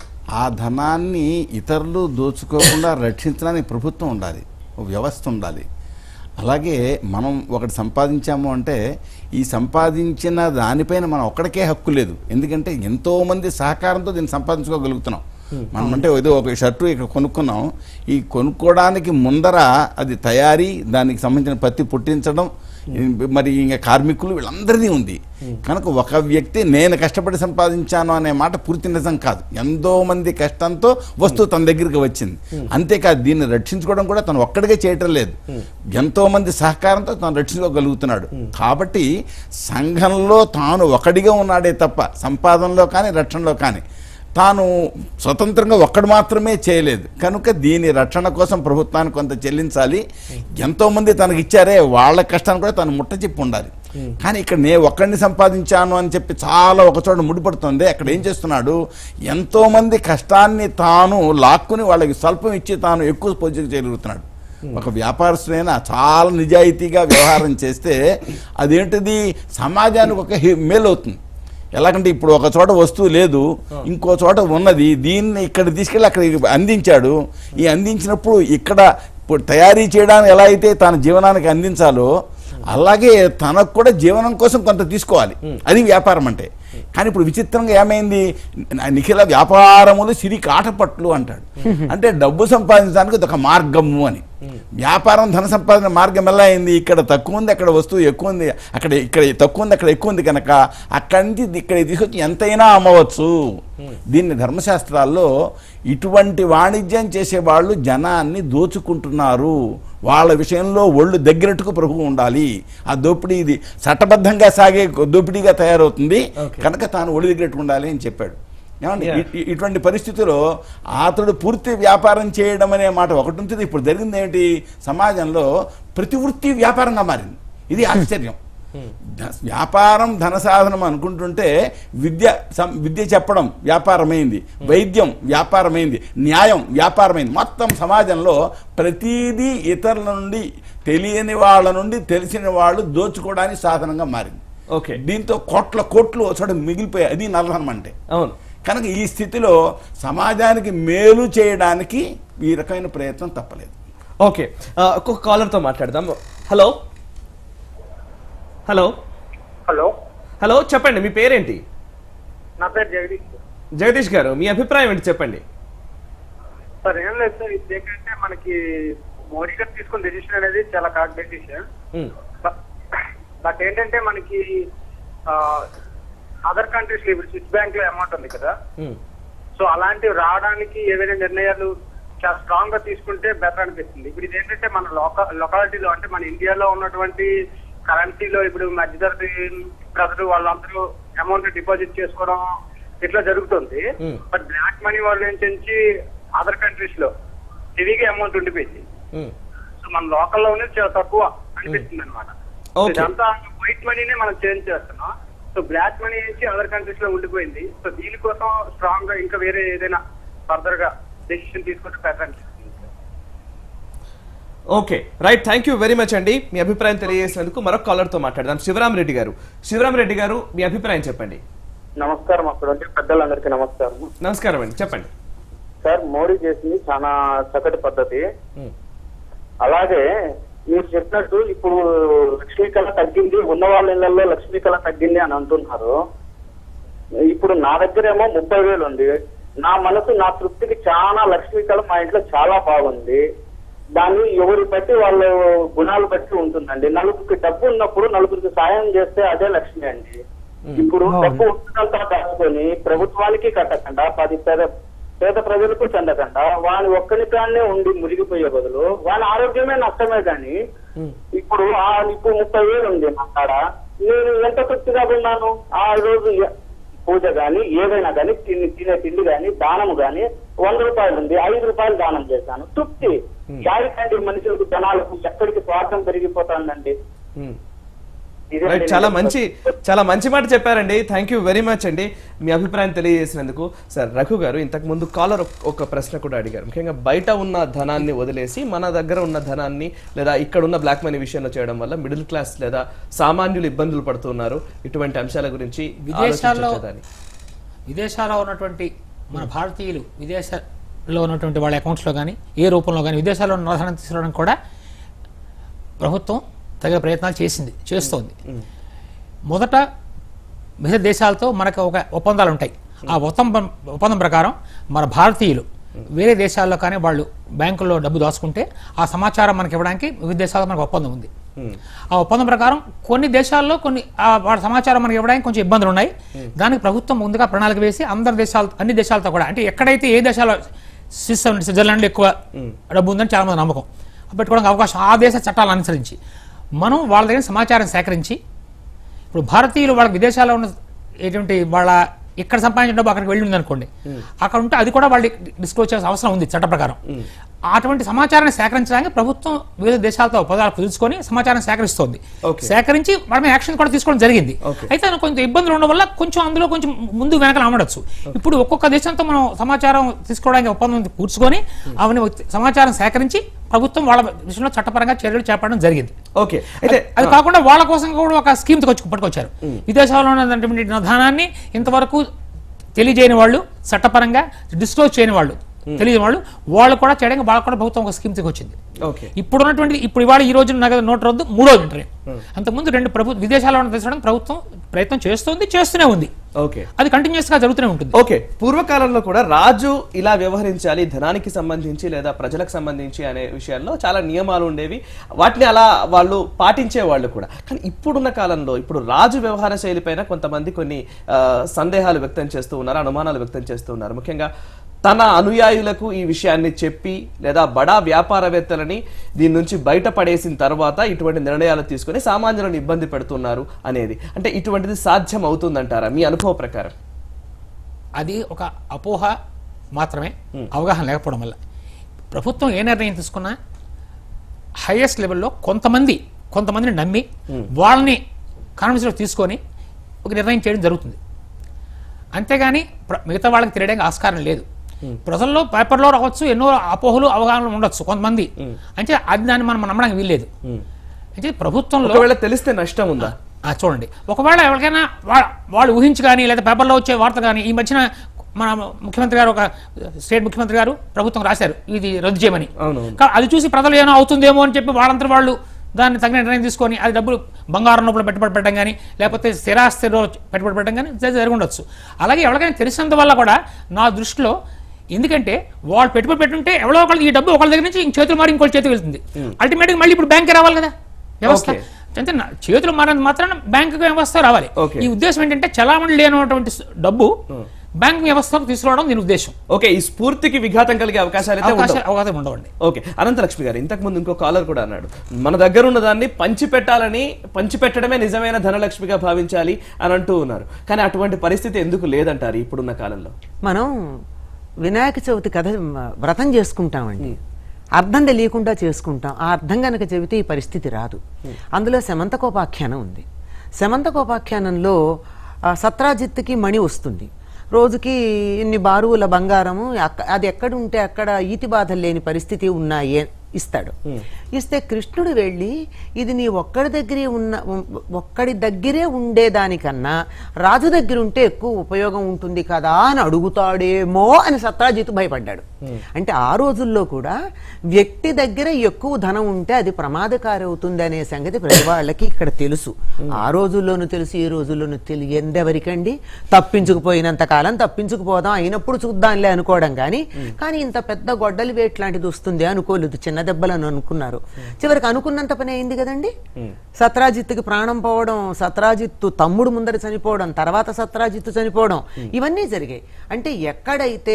Speaker 3: ఆ ధనాన్ని ఇతరులు దోచుకోకుండా రక్షించడానికి ప్రభుత్వం ఉండాలి ఒక వ్యవస్థ ఉండాలి అలాగే మనం ఒకటి సంపాదించాము అంటే ఈ సంపాదించిన దానిపైన మనం ఒక్కడికే హక్కు లేదు ఎందుకంటే ఎంతో మంది సహకారంతో దీన్ని సంపాదించుకోగలుగుతున్నాం మనం అంటే ఏదో ఒక షర్టు ఇక్కడ కొనుక్కున్నాం ఈ కొనుక్కోవడానికి ముందర అది తయారీ దానికి సంబంధించిన పత్తి పుట్టించడం మరి ఇంకా కార్మికులు వీళ్ళందరిది ఉంది కనుక ఒక వ్యక్తి నేను కష్టపడి సంపాదించాను అనే మాట పూర్తి నిజం కాదు ఎంతో మంది కష్టంతో వస్తువు తన దగ్గరికి వచ్చింది అంతేకాదు దీన్ని రక్షించుకోవడం కూడా తను ఒక్కడికే చేయటం లేదు ఎంతో మంది సహకారంతో తను రక్షించుకోగలుగుతున్నాడు కాబట్టి సంఘంలో తాను ఒకడిగా ఉన్నాడే తప్ప సంపాదనలో కానీ రక్షణలో కానీ తాను స్వతంత్రంగా ఒక్కడు మాత్రమే చేయలేదు కనుక దీని రక్షణ కోసం ప్రభుత్వానికి కొంత చెల్లించాలి ఎంతోమంది తనకి ఇచ్చారే వాళ్ళ కష్టాన్ని కూడా తను ముట్ట చెప్పి ఉండాలి కానీ ఇక్కడ నే ఒక్కడిని సంపాదించాను అని చెప్పి చాలా ఒక చోట ముడిపడుతుంది అక్కడ ఏం చేస్తున్నాడు ఎంతోమంది కష్టాన్ని తాను లాక్కుని వాళ్ళకి స్వల్పం ఇచ్చి తాను ఎక్కువ పొజిషన్ చేయగలుగుతున్నాడు ఒక వ్యాపారస్తుడైనా చాలా నిజాయితీగా వ్యవహారం చేస్తే అదేంటిది సమాజానికి ఒక హి- మేలు అవుతుంది ఎలాగంటే ఇప్పుడు ఒక చోట వస్తువు లేదు ఇంకో చోట ఉన్నది దీన్ని ఇక్కడ తీసుకెళ్ళి అక్కడ అందించాడు ఈ అందించినప్పుడు ఇక్కడ ఇప్పుడు తయారీ చేయడానికి ఎలా అయితే తన జీవనానికి అందించాలో అలాగే తనకు కూడా జీవనం కోసం కొంత తీసుకోవాలి అది వ్యాపారం అంటే కానీ ఇప్పుడు విచిత్రంగా ఏమైంది నిఖిల వ్యాపారములు సిరికి ఆటపట్లు అంటాడు అంటే డబ్బు సంపాదించడానికి ఇది ఒక మార్గము అని వ్యాపారం ధన సంపాదన మార్గం ఎలా అయింది ఇక్కడ తక్కువ ఉంది అక్కడ వస్తువు ఎక్కువ ఉంది అక్కడ ఇక్కడ తక్కువ ఉంది అక్కడ ఎక్కువ ఉంది కనుక అక్కడి నుంచి ఇక్కడ తీసుకొచ్చి ఎంతైనా అమ్మవచ్చు దీన్ని ధర్మశాస్త్రాల్లో ఇటువంటి వాణిజ్యం చేసేవాళ్ళు జనాన్ని దోచుకుంటున్నారు వాళ్ళ విషయంలో ఒళ్ళు దగ్గరట్టుకు ప్రభువు ఉండాలి ఆ దోపిడీ ఇది చట్టబద్ధంగా సాగే దోపిడీగా తయారవుతుంది కనుక తాను ఒళ్ళు దగ్గరట్టు ఉండాలి అని చెప్పాడు ఏమండి
Speaker 1: Yeah.
Speaker 3: ఇ- ఇ- ఇటువంటి పరిస్థితిలో అతడు పూర్తి వ్యాపారం చేయడం అనే మాట ఒకటి ఉంటుంది ఇప్పుడు జరిగింది ఏమిటి సమాజంలో ప్రతి వృత్తి వ్యాపారంగా మారింది ఇది ఆశ్చర్యం ధ- వ్యాపారం ధన సాధనం అనుకుంటుంటే విద్య సం- విద్య చెప్పడం వ్యాపారమైంది వైద్యం వ్యాపారమైంది న్యాయం వ్యాపారమైంది మొత్తం సమాజంలో ప్రతిదీ ఇతరుల నుండి తెలియని వాళ్ళ నుండి తెలిసిన వాళ్ళు దోచుకోవడానికి సాధనంగా మారింది
Speaker 1: ఓకే
Speaker 3: దీంతో కోట్ల కోట్లు ఒక చోట మిగిలిపోయాయి అది నల్లధనం అంటే
Speaker 1: అవును
Speaker 3: కనుక ఈ స్థితిలో సమాజానికి మేలు చేయడానికి ఈ రకమైన ప్రయత్నం తప్పలేదు
Speaker 1: ఓకే ఆ, ఒక్కొక్క కాలర్తో మాట్లాడదాం హలో హలో
Speaker 6: హలో
Speaker 1: హలో చెప్పండి మీ పేరేంటి
Speaker 6: నా పేరు జగదీష్
Speaker 1: జగదీష్ గారు మీ అభిప్రాయం ఏంటి చెప్పండి
Speaker 6: సార్ ఏం లేదు సార్ ఇది ఏంటంటే మనకి మోడీ గారు తీసుకున్న డెసిషన్ అనేది చాలా కరెక్ట్ డెసిషన్
Speaker 1: ఉమ్,
Speaker 6: బట్ ఏంటంటే మనకి అదర్ కంట్రీస్ లో ఇప్పుడు స్విచ్ బ్యాంక్ లో అమౌంట్ ఉంది కదా
Speaker 1: ఉమ్,
Speaker 6: సో అలాంటివి రావడానికి ఏవైనా నిర్ణయాలు చాలా స్ట్రాంగ్ గా తీసుకుంటే బెటర్ అనిపిస్తుంది ఇప్పుడు ఇది ఏంటంటే మన లోక లొకాలిటీలో అంటే మన ఇండియాలో ఉన్నటువంటి కరెన్సీలో ఇప్పుడు మధ్యతరగతి ప్రజలు వాళ్ళందరూ అమౌంట్ డిపాజిట్ చేసుకోవడం ఇట్లా జరుగుతుంది
Speaker 1: Hmm.
Speaker 6: బట్ బ్లాక్ మనీ వాళ్ళ నుంచి అదర్ కంట్రీస్ లో హెవీగా అమౌంట్ ఉండిపోయింది
Speaker 1: ఉమ్.
Speaker 6: సో మన లోకల్లో ఉన్నది చాలా తక్కువ అనిపిస్తుంది అనమాట
Speaker 1: Okay.
Speaker 6: ఇదంతా వైట్ మనీనే మనం చేంజ్ చేస్తున్నాం సో బ్లాక్ మనీ నుంచి అదర్ కంట్రీస్ లో ఉండిపోయింది సో దీనికోసం స్ట్రాంగ్ గా ఇంకా వేరే ఏదైనా ఫర్దర్ గా డెసిషన్ తీసుకుంటే బెటర్ అనిపిస్తుంది
Speaker 1: okay right thank you very much అండి మీ అభిప్రాయం తెలియజేసినందుకు మరొక కాలర్తో మాట్లాడదాం శివరామ్ రెడ్డి గారు శివరామ్ రెడ్డి గారు మీ అభిప్రాయం చెప్పండి
Speaker 6: నమస్కారం అక్కడ ఉంటే పెద్దలందరికీ నమస్కారం
Speaker 1: నమస్కారం అండి చెప్పండి
Speaker 6: సార్ మోడీ చేసింది చాలా చక్కటి పద్ధతి
Speaker 1: ఉమ్,
Speaker 6: అలాగే మీరు చెప్పినట్టు ఇప్పుడు లక్ష్మీ కళ తగ్గింది ఉన్న వాళ్ళ ఇళ్లలో లక్ష్మీ కళ తగ్గింది అని అంటున్నారు ఇప్పుడు నా దగ్గర ఏమో ముప్పై వేలు ఉంది నా మనసు నా తృప్తికి చాలా లక్ష్మీ కళ మా ఇంట్లో చాలా బాగుంది దాన్ని ఎవరి బట్టి వాళ్ళ గుణాలు బట్టి ఉంటుందండి నలుగురికి డబ్బు ఉన్నప్పుడు నలుగురికి సాయం చేస్తే అదే లక్ష్మి అండి ఇప్పుడు డబ్బు ఉన్నంతా దాచుకొని ప్రభుత్వానికి కట్టకుండా పది పేద పేద ప్రజలకు చెందకుండా వాని ఒక్కరికాన్నే ఉండి మురిగిపోయే బదులు వాని ఆరోగ్యమే నష్టమే కానీ ఇప్పుడు ఆ ఇప్పుడు ముప్పై వేలు ఉంది నా కాడ నేను ఎంత తృప్తిగా ఉన్నాను ఆ రోజు ఎ- పూజ గాని ఏదైనా గాని తిని తినే తిండి గాని దానము గాని వంద రూపాయలు ఉంది ఐదు రూపాయలు దానం చేశాను తృప్తి చారిటండి మనుషులకు జనాలకు ఎక్కడికి స్వార్థం పెరిగిపోతుందండి
Speaker 1: ఉమ్.
Speaker 6: ఇదే
Speaker 1: రైట్
Speaker 6: అండి
Speaker 1: చాలా
Speaker 6: నేను
Speaker 1: మంచి చాలా మంచి మాట చెప్పారండి థ్యాంక్ యూ వెరీ మచ్ అండి మీ అభిప్రాయం తెలియజేసినందుకు సార్ రఘు గారు ఇంతకు ముందు కాలర్ ఒక ప్రశ్న కూడా అడిగారు ముఖ్యంగా బయట ఉన్న ధనాన్ని వదిలేసి మన దగ్గర ఉన్న ధనాన్ని లేదా ఇక్కడ ఉన్న బ్లాక్ మనీ విషయంలో చేయడం వల్ల మిడిల్ క్లాస్ లేదా సామాన్యులు ఇబ్బందులు పడుతున్నారు ఇటువంటి అంశాల గురించి
Speaker 4: విదేశాల్లో
Speaker 1: ఆలోచించొచ్చా అని.
Speaker 4: విదేశాల్లో ఉన్నటువంటి మన భారతీయులు విదేశాల్లో ఉన్నటువంటి వాళ్ళ అకౌంట్స్లో కానీ ఏ రూపంలో కానీ విదేశాల్లో ఉన్న ధనం తీసుకోవడానికి కూడా ప్రభుత్వం తగిన ప్రయత్నాలు చేసింది చేస్తోంది మొదట మిగతా దేశాలతో మనకు ఒక ఒప్పందాలు ఉంటాయి ఆ ఒప్పందం ఒప్పందం ప్రకారం మన భారతీయులు వేరే దేశాల్లో కానీ వాళ్ళు బ్యాంకుల్లో డబ్బు దాచుకుంటే ఆ సమాచారం మనకి ఇవ్వడానికి వివిధ దేశాల్లో మనకు ఒప్పందం ఉంది ఆ ఒప్పందం ప్రకారం కొన్ని దేశాల్లో కొన్ని ఆ వాళ్ళ సమాచారం మనకి ఇవ్వడానికి కొంచెం ఇబ్బందులు ఉన్నాయి దానికి ప్రభుత్వం ముందుగా ప్రణాళిక వేసి అందరి దేశాల అన్ని దేశాలతో కూడా అంటే ఎక్కడైతే ఏ దేశాల్లో స్విస్ స్విట్జర్లాండ్లో ఎక్కువ డబ్బు ఉందని చాలా మంది నమ్మకం పెట్టుకోవడానికి అవకాశం ఆ దేశ చట్టాలను అనుసరించి మనం వాళ్ళ దగ్గర సమాచారం సేకరించి ఇప్పుడు భారతీయులు వాళ్ళ విదేశాల్లో ఉన్న ఏంటంటే వాళ్ళ ఇక్కడ సంపాదించిన డబ్బు అక్కడికి వెళ్ళి ఉంది అనుకోండి అక్కడ ఉంటే అది కూడా వాళ్ళు డిస్క్లోజ్ చేయాల్సిన అవసరం ఉంది చట్ట ప్రకారం అటువంటి సమాచారాన్ని సేకరించడానికి ప్రభుత్వం వివిధ దేశాలతో పదాలు కుదుర్చుకొని సమాచారం సేకరిస్తోంది
Speaker 1: Okay.
Speaker 4: సేకరించి వాళ్ళ మీద యాక్షన్ కూడా తీసుకోవడం జరిగింది
Speaker 1: Okay.
Speaker 4: అయితే దానికి కొంచెం ఇబ్బందులు ఉండడం వల్ల కొంచెం అందులో కొంచెం ముందు వెనకాల అమ్మడచ్చు ఇప్పుడు ఒక్కొక్క దేశంతో మనం సమాచారం తీసుకోవడానికి ఒప్పందం కూర్చుకొని అవన్నీ సమాచారం సేకరించి ప్రభుత్వం వాళ్ళ విషయంలో చట్టపరంగా చర్యలు చేపట్టడం జరిగింది
Speaker 1: ఓకే అయితే
Speaker 4: అది కాకుండా వాళ్ళ కోసం కూడా ఒక స్కీమ్ వచ్చి పట్టుకొచ్చారు విదేశాల్లో ఉన్నటువంటి ధనాన్ని ఇంతవరకు తెలియజేయని వాళ్ళు చట్టపరంగా డిస్క్లోజ్ చేయని వాళ్ళు తెలియని వాళ్ళు వాళ్ళు కూడా చేయడానికి వాళ్ళకు కూడా ప్రభుత్వం ఒక స్కీమ్ వచ్చింది
Speaker 1: ఓకే
Speaker 4: ఇప్పుడు ఉన్నటువంటి ఇప్పుడు ఇవాళ ఈ రోజు నగదు నోట్ రద్దు మూడో ఇంటర్వ్యూ అంతకుముందు రెండు ప్రభు విదేశాల్లో ఉన్న తీసుకోవడానికి ప్రభుత్వం ప్రయత్నం చేస్తుంది చేస్తూనే ఉంది
Speaker 1: ఓకే
Speaker 4: అది కంటిన్యూస్ గా జరుగుతూనే ఉంటుంది
Speaker 1: ఓకే పూర్వకాలంలో కూడా రాజు ఇలా వ్యవహరించాలి ధనానికి సంబంధించి లేదా ప్రజలకు సంబంధించి అనే విషయాల్లో చాలా నియమాలు ఉండేవి వాటిని అలా వాళ్ళు పాటించే వాళ్ళు కూడా కానీ ఇప్పుడున్న కాలంలో ఇప్పుడు రాజు వ్యవహార శైలి పైన కొంతమంది కొన్ని ఆ, సందేహాలు వ్యక్తం చేస్తూ ఉన్నారు అనుమానాలు వ్యక్తం చేస్తూ ఉన్నారు ముఖ్యంగా తన అనుయాయులకు ఈ విషయాన్ని చెప్పి లేదా బడా వ్యాపారవేత్తలని దీని నుంచి బయటపడేసిన తర్వాత ఇటువంటి నిర్ణయాలు తీసుకొని సామాన్యులను ఇబ్బంది పెడుతున్నారు అనేది అంటే ఇటువంటిది సాధ్యం అవుతుందంటారా మీ అనుభవ ప్రకారం
Speaker 4: అది ఒక అపోహ మాత్రమే అవగాహన లేకపోవడం వల్ల ప్రభుత్వం ఏ నిర్ణయం తీసుకున్నా హైయెస్ట్ లెవెల్లో కొంతమంది కొంతమందిని నమ్మి వాళ్ళని కాన్ఫరెన్స్లో తీసుకొని ఒక నిర్ణయం చేయడం జరుగుతుంది అంతేగాని ప్ర- మిగతా వాళ్ళకి తెలియడానికి ఆస్కారం లేదు ప్రజల్లో పేపర్లో రావచ్చు ఎన్నో అపోహలు అవగాహనలు ఉండొచ్చు కొంతమంది అంటే అది దాన్ని మనం నమ్మడానికి వీల్లేదు అంటే ప్రభుత్వంలో
Speaker 1: ఒకవేళ తెలిస్తే నష్టం ఉందా
Speaker 4: ఆ, చూడండి ఒకవేళ ఎవరికైనా వా- వాళ్ళు ఊహించి కానీ లేదా పేపర్లో వచ్చే వార్త కానీ ఈ మధ్యన మన ముఖ్యమంత్రి గారు ఒక స్టేట్ ముఖ్యమంత్రి గారు ప్రభుత్వం రాశారు ఇది రద్దు చేయమని
Speaker 1: అవునవును.
Speaker 4: కా- అది చూసి ప్రజలు ఏమో అవుతుందేమో అని చెప్పి వాళ్ళంతా వాళ్ళు దాన్ని తగిన నిర్ణయం తీసుకొని అది డబ్బులు బంగారం లోపల పెట్టుబడి పెట్టడం కానీ లేకపోతే స్థిరాస్తిలో పెట్టుబడి పెట్టడం కానీ జరి- జరిగి ఉండొచ్చు అలాగే ఎవరికైనా తెలిసినంత వల్ల కూడా నా దృష్టిలో ఎందుకంటే వాళ్ళు పెట్టుబడి పెట్టుంటే ఎవరో ఒకళ్ళు ఈ డబ్బు ఒకళ్ళ దగ్గర నుంచి ఇంక చేతులు మారి ఇంకోటి చేతికి వెళ్తుంది అల్టిమేట్గా మళ్ళీ ఇప్పుడు బ్యాంకే రావాలి కదా వ్యవస్థ
Speaker 1: Okay.
Speaker 4: అంటే నా- చేతులు మారినంత మాత్రాన బ్యాంకు వ్యవస్థ రావాలి
Speaker 1: Okay.
Speaker 4: ఈ ఉద్దేశం ఏంటంటే చలామణి లేనటువంటి స్- డబ్బు బ్యాంక్ వ్యవస్థకు తీసుకురావడం దీని ఉద్దేశం
Speaker 1: ఓకే ఈ స్ఫూర్తికి విఘాతం కలిగే అవకాశాలు అయితే ఉండవు.
Speaker 4: అవకాశం అవకాశం ఉండవండి
Speaker 1: ఓకే అనంతలక్ష్మి గారు ఇంతకు ముందు ఇంకో కాలర్ కూడా అన్నాడు మన దగ్గర ఉన్న దాన్ని పంచిపెట్టాలని పంచిపెట్టడమే నిజమైన ధనలక్ష్మిగా భావించాలి అని అంటూ ఉన్నారు కానీ అటువంటి పరిస్థితి ఎందుకు లేదంటారు ఇప్పుడున్న కాలంలో
Speaker 2: మనం వినాయక చవితి కథ మ, వ్రతం చేసుకుంటామండి అర్థం తెలియకుండా చేసుకుంటాం ఆ అర్థం గనక చెబితే ఈ పరిస్థితి రాదు అందులో శమంతకోపాఖ్యానం ఉంది శమంతకోపాఖ్యానంలో ఆ, సత్రాజిత్తుకి మణి వస్తుంది రోజుకి ఇన్ని బారువుల బంగారము అక్క- అది ఎక్కడ ఉంటే అక్కడ ఈతి బాధలు లేని పరిస్థితి ఉన్నాయి ఇస్తాడు ఇస్తే కృష్ణుడు వెళ్ళి ఇది నీ ఒక్కడి దగ్గరే ఉన్న ఒక్కడి దగ్గరే ఉండేదానికన్నా రాజు దగ్గర ఉంటే ఎక్కువ ఉపయోగం ఉంటుంది కదా అని అడుగుతాడేమో అని సత్రాజితు భయపడ్డాడు అంటే ఆ రోజుల్లో కూడా వ్యక్తి దగ్గర ఎక్కువ ధనం ఉంటే అది ప్రమాదకారి అవుతుంది అనే సంగతి ప్రతి వాళ్ళకి ఇక్కడ తెలుసు ఆ రోజుల్లోనూ తెలుసు ఈ రోజుల్లోనూ తెలియందెవరికండి తప్పించుకుపోయినంత కాలం తప్పించుకుపోదాం అయినప్పుడు చూద్దాంలే అనుకోవడం కానీ కానీ ఇంత పెద్ద గొడ్డలి వేట్ లాంటిది వస్తుంది అనుకోలేదు చిన్న దెబ్బలను అనుకున్నారు చివరికి అనుకున్నంత పని అయింది కదండి సత్రాజిత్తుకి ప్రాణం పోవడం సత్రాజిత్తు తమ్ముడు ముందర చనిపోవడం తర్వాత సత్రాజిత్తు చనిపోవడం ఇవన్నీ జరిగాయి అంటే ఎక్కడైతే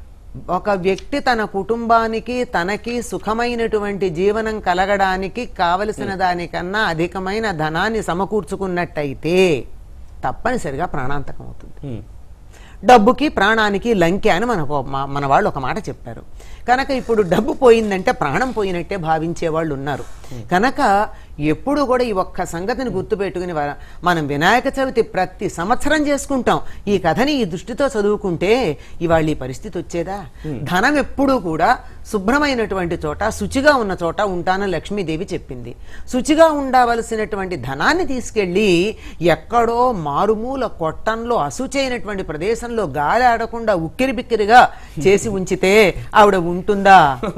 Speaker 2: ఒక వ్యక్తి తన కుటుంబానికి తనకి సుఖమైనటువంటి జీవనం కలగడానికి కావలసిన దానికన్నా అధికమైన ధనాన్ని సమకూర్చుకున్నట్టయితే తప్పనిసరిగా ప్రాణాంతకం అవుతుంది డబ్బుకి ప్రాణానికి లంకె అని మన మా- మన వాళ్ళు ఒక మాట చెప్పారు కనుక ఇప్పుడు డబ్బు పోయిందంటే ప్రాణం పోయినట్టే భావించే వాళ్ళు ఉన్నారు కనుక ఎప్పుడు కూడా ఈ ఒక్క సంగతిని గుర్తుపెట్టుకుని వ- మనం వినాయక చవితి ప్రతి సంవత్సరం చేసుకుంటాం ఈ కథని ఈ దృష్టితో చదువుకుంటే ఇవాళ ఈ పరిస్థితి వచ్చేదా ధనం ఎప్పుడూ కూడా శుభ్రమైనటువంటి చోట శుచిగా ఉన్న చోట ఉంటానని లక్ష్మీదేవి చెప్పింది శుచిగా ఉండవలసినటువంటి ధనాన్ని తీసుకెళ్ళి ఎక్కడో మారుమూల కొట్టంలో అశుచైనటువంటి ప్రదేశంలో గాలి ఆడకుండా ఉక్కిరి బిక్కిరిగా చేసి ఉంచితే ఆవిడ ఉంటుందా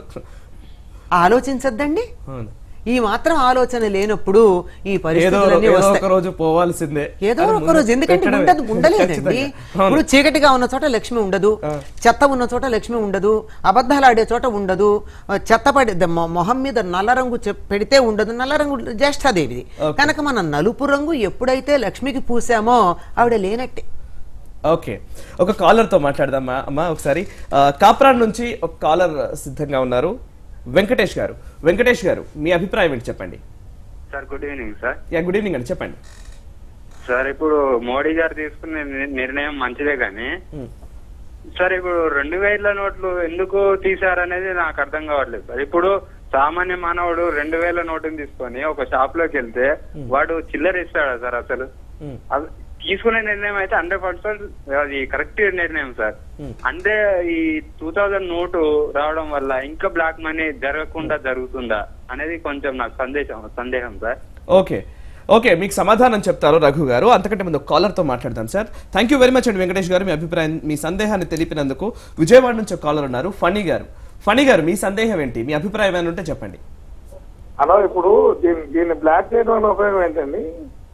Speaker 2: ఆలోచించద్దండి
Speaker 1: అవును.
Speaker 2: ఈ మాత్రం ఆలోచన లేనప్పుడు ఈ
Speaker 1: ఏదో
Speaker 2: పరిస్థితులన్నీ
Speaker 1: ఏదో
Speaker 2: వస్తాయి
Speaker 1: ఒక రోజు పోవాల్సిందే
Speaker 2: ఏదో
Speaker 1: అది
Speaker 2: ఒక
Speaker 1: ముందు
Speaker 2: రోజు ఎందుకంటే
Speaker 1: పెట్టడమే.
Speaker 2: ఉండదు ఉండలేదండి
Speaker 1: ఖచ్చితంగా.
Speaker 2: ఇప్పుడు
Speaker 1: అవును.
Speaker 2: చీకటిగా ఉన్న చోట లక్ష్మి ఉండదు చెత్త ఉన్న చోట లక్ష్మి ఉండదు అబద్ధాలు ఆడే చోట ఉండదు ఆ, చెత్త పడి ద- మొ- మొహం మీద నల్ల రంగు చెప్- పెడితే ఉండదు నల్ల రంగు జ్యేష్ఠాదేవిది
Speaker 1: Okay.
Speaker 2: కనుక మనం నలుపు రంగు ఎప్పుడైతే లక్ష్మికి పూసామో ఆవిడ లేనట్టే
Speaker 1: ఓకే ఒక కాలర్ తో మాట్లాడదామా అమ్మా ఒకసారి ఆ, కాప్రాన్ నుంచి ఒక కాలర్ సిద్ధంగా ఉన్నారు వెంకటేష్ గారు వెంకటేష్ గారు మీ అభిప్రాయం ఏంటి చెప్పండి
Speaker 7: sir good evening sir
Speaker 1: yeah good evening అండి చెప్పండి
Speaker 7: సార్ ఇప్పుడు మోడీ గారు తీసుకున్న ని- నిర్ణయం మంచిదే కానీ
Speaker 1: Hmm.
Speaker 7: సార్ ఇప్పుడు రెండు వేల నోట్లు ఎందుకు తీశారనేది నాకు అర్థం కావట్లేదు సార్ ఇప్పుడు సామాన్య మానవుడు రెండు వేల నోటుని తీసుకొని ఒక షాప్ లోకి వెళ్తే వాడు చిల్లర ఇస్తాడా సార్ అసలు
Speaker 1: Hmm.
Speaker 7: అది తీసుకునే నిర్ణయం అయితే హండ్రెడ్ పర్సెంట్ అది కరెక్ట్ నిర్ణయం సార్
Speaker 1: Hmm.
Speaker 7: అంటే ఈ టూ థౌజండ్ నోటు రావడం వల్ల ఇంకా బ్లాక్ మనీ జరగకుండా జరుగుతుందా అనేది కొంచెం నాకు సందేశం సందేహం సార్
Speaker 1: ఓకే ఓకే మీకు సమాధానం చెప్తారు రఘు గారు అంతకంటే ముందు కాలర్ తో మాట్లాడదాం sir thank you very much అండి వెంకటేష్ గారు మీ అభిప్రాయం మీ సందేహాన్ని తెలిపినందుకు విజయవాడ నుంచి ఒక కాలర్ ఉన్నారు ఫణి గారు ఫణి గారు మీ సందేహం ఏంటి మీ అభిప్రాయం ఏమైనా ఉంటే చెప్పండి
Speaker 8: హలో ఇప్పుడు దీన్ని దీన్ని బ్లాక్ చేయడం వల్ల ఉపయోగం ఏంటండి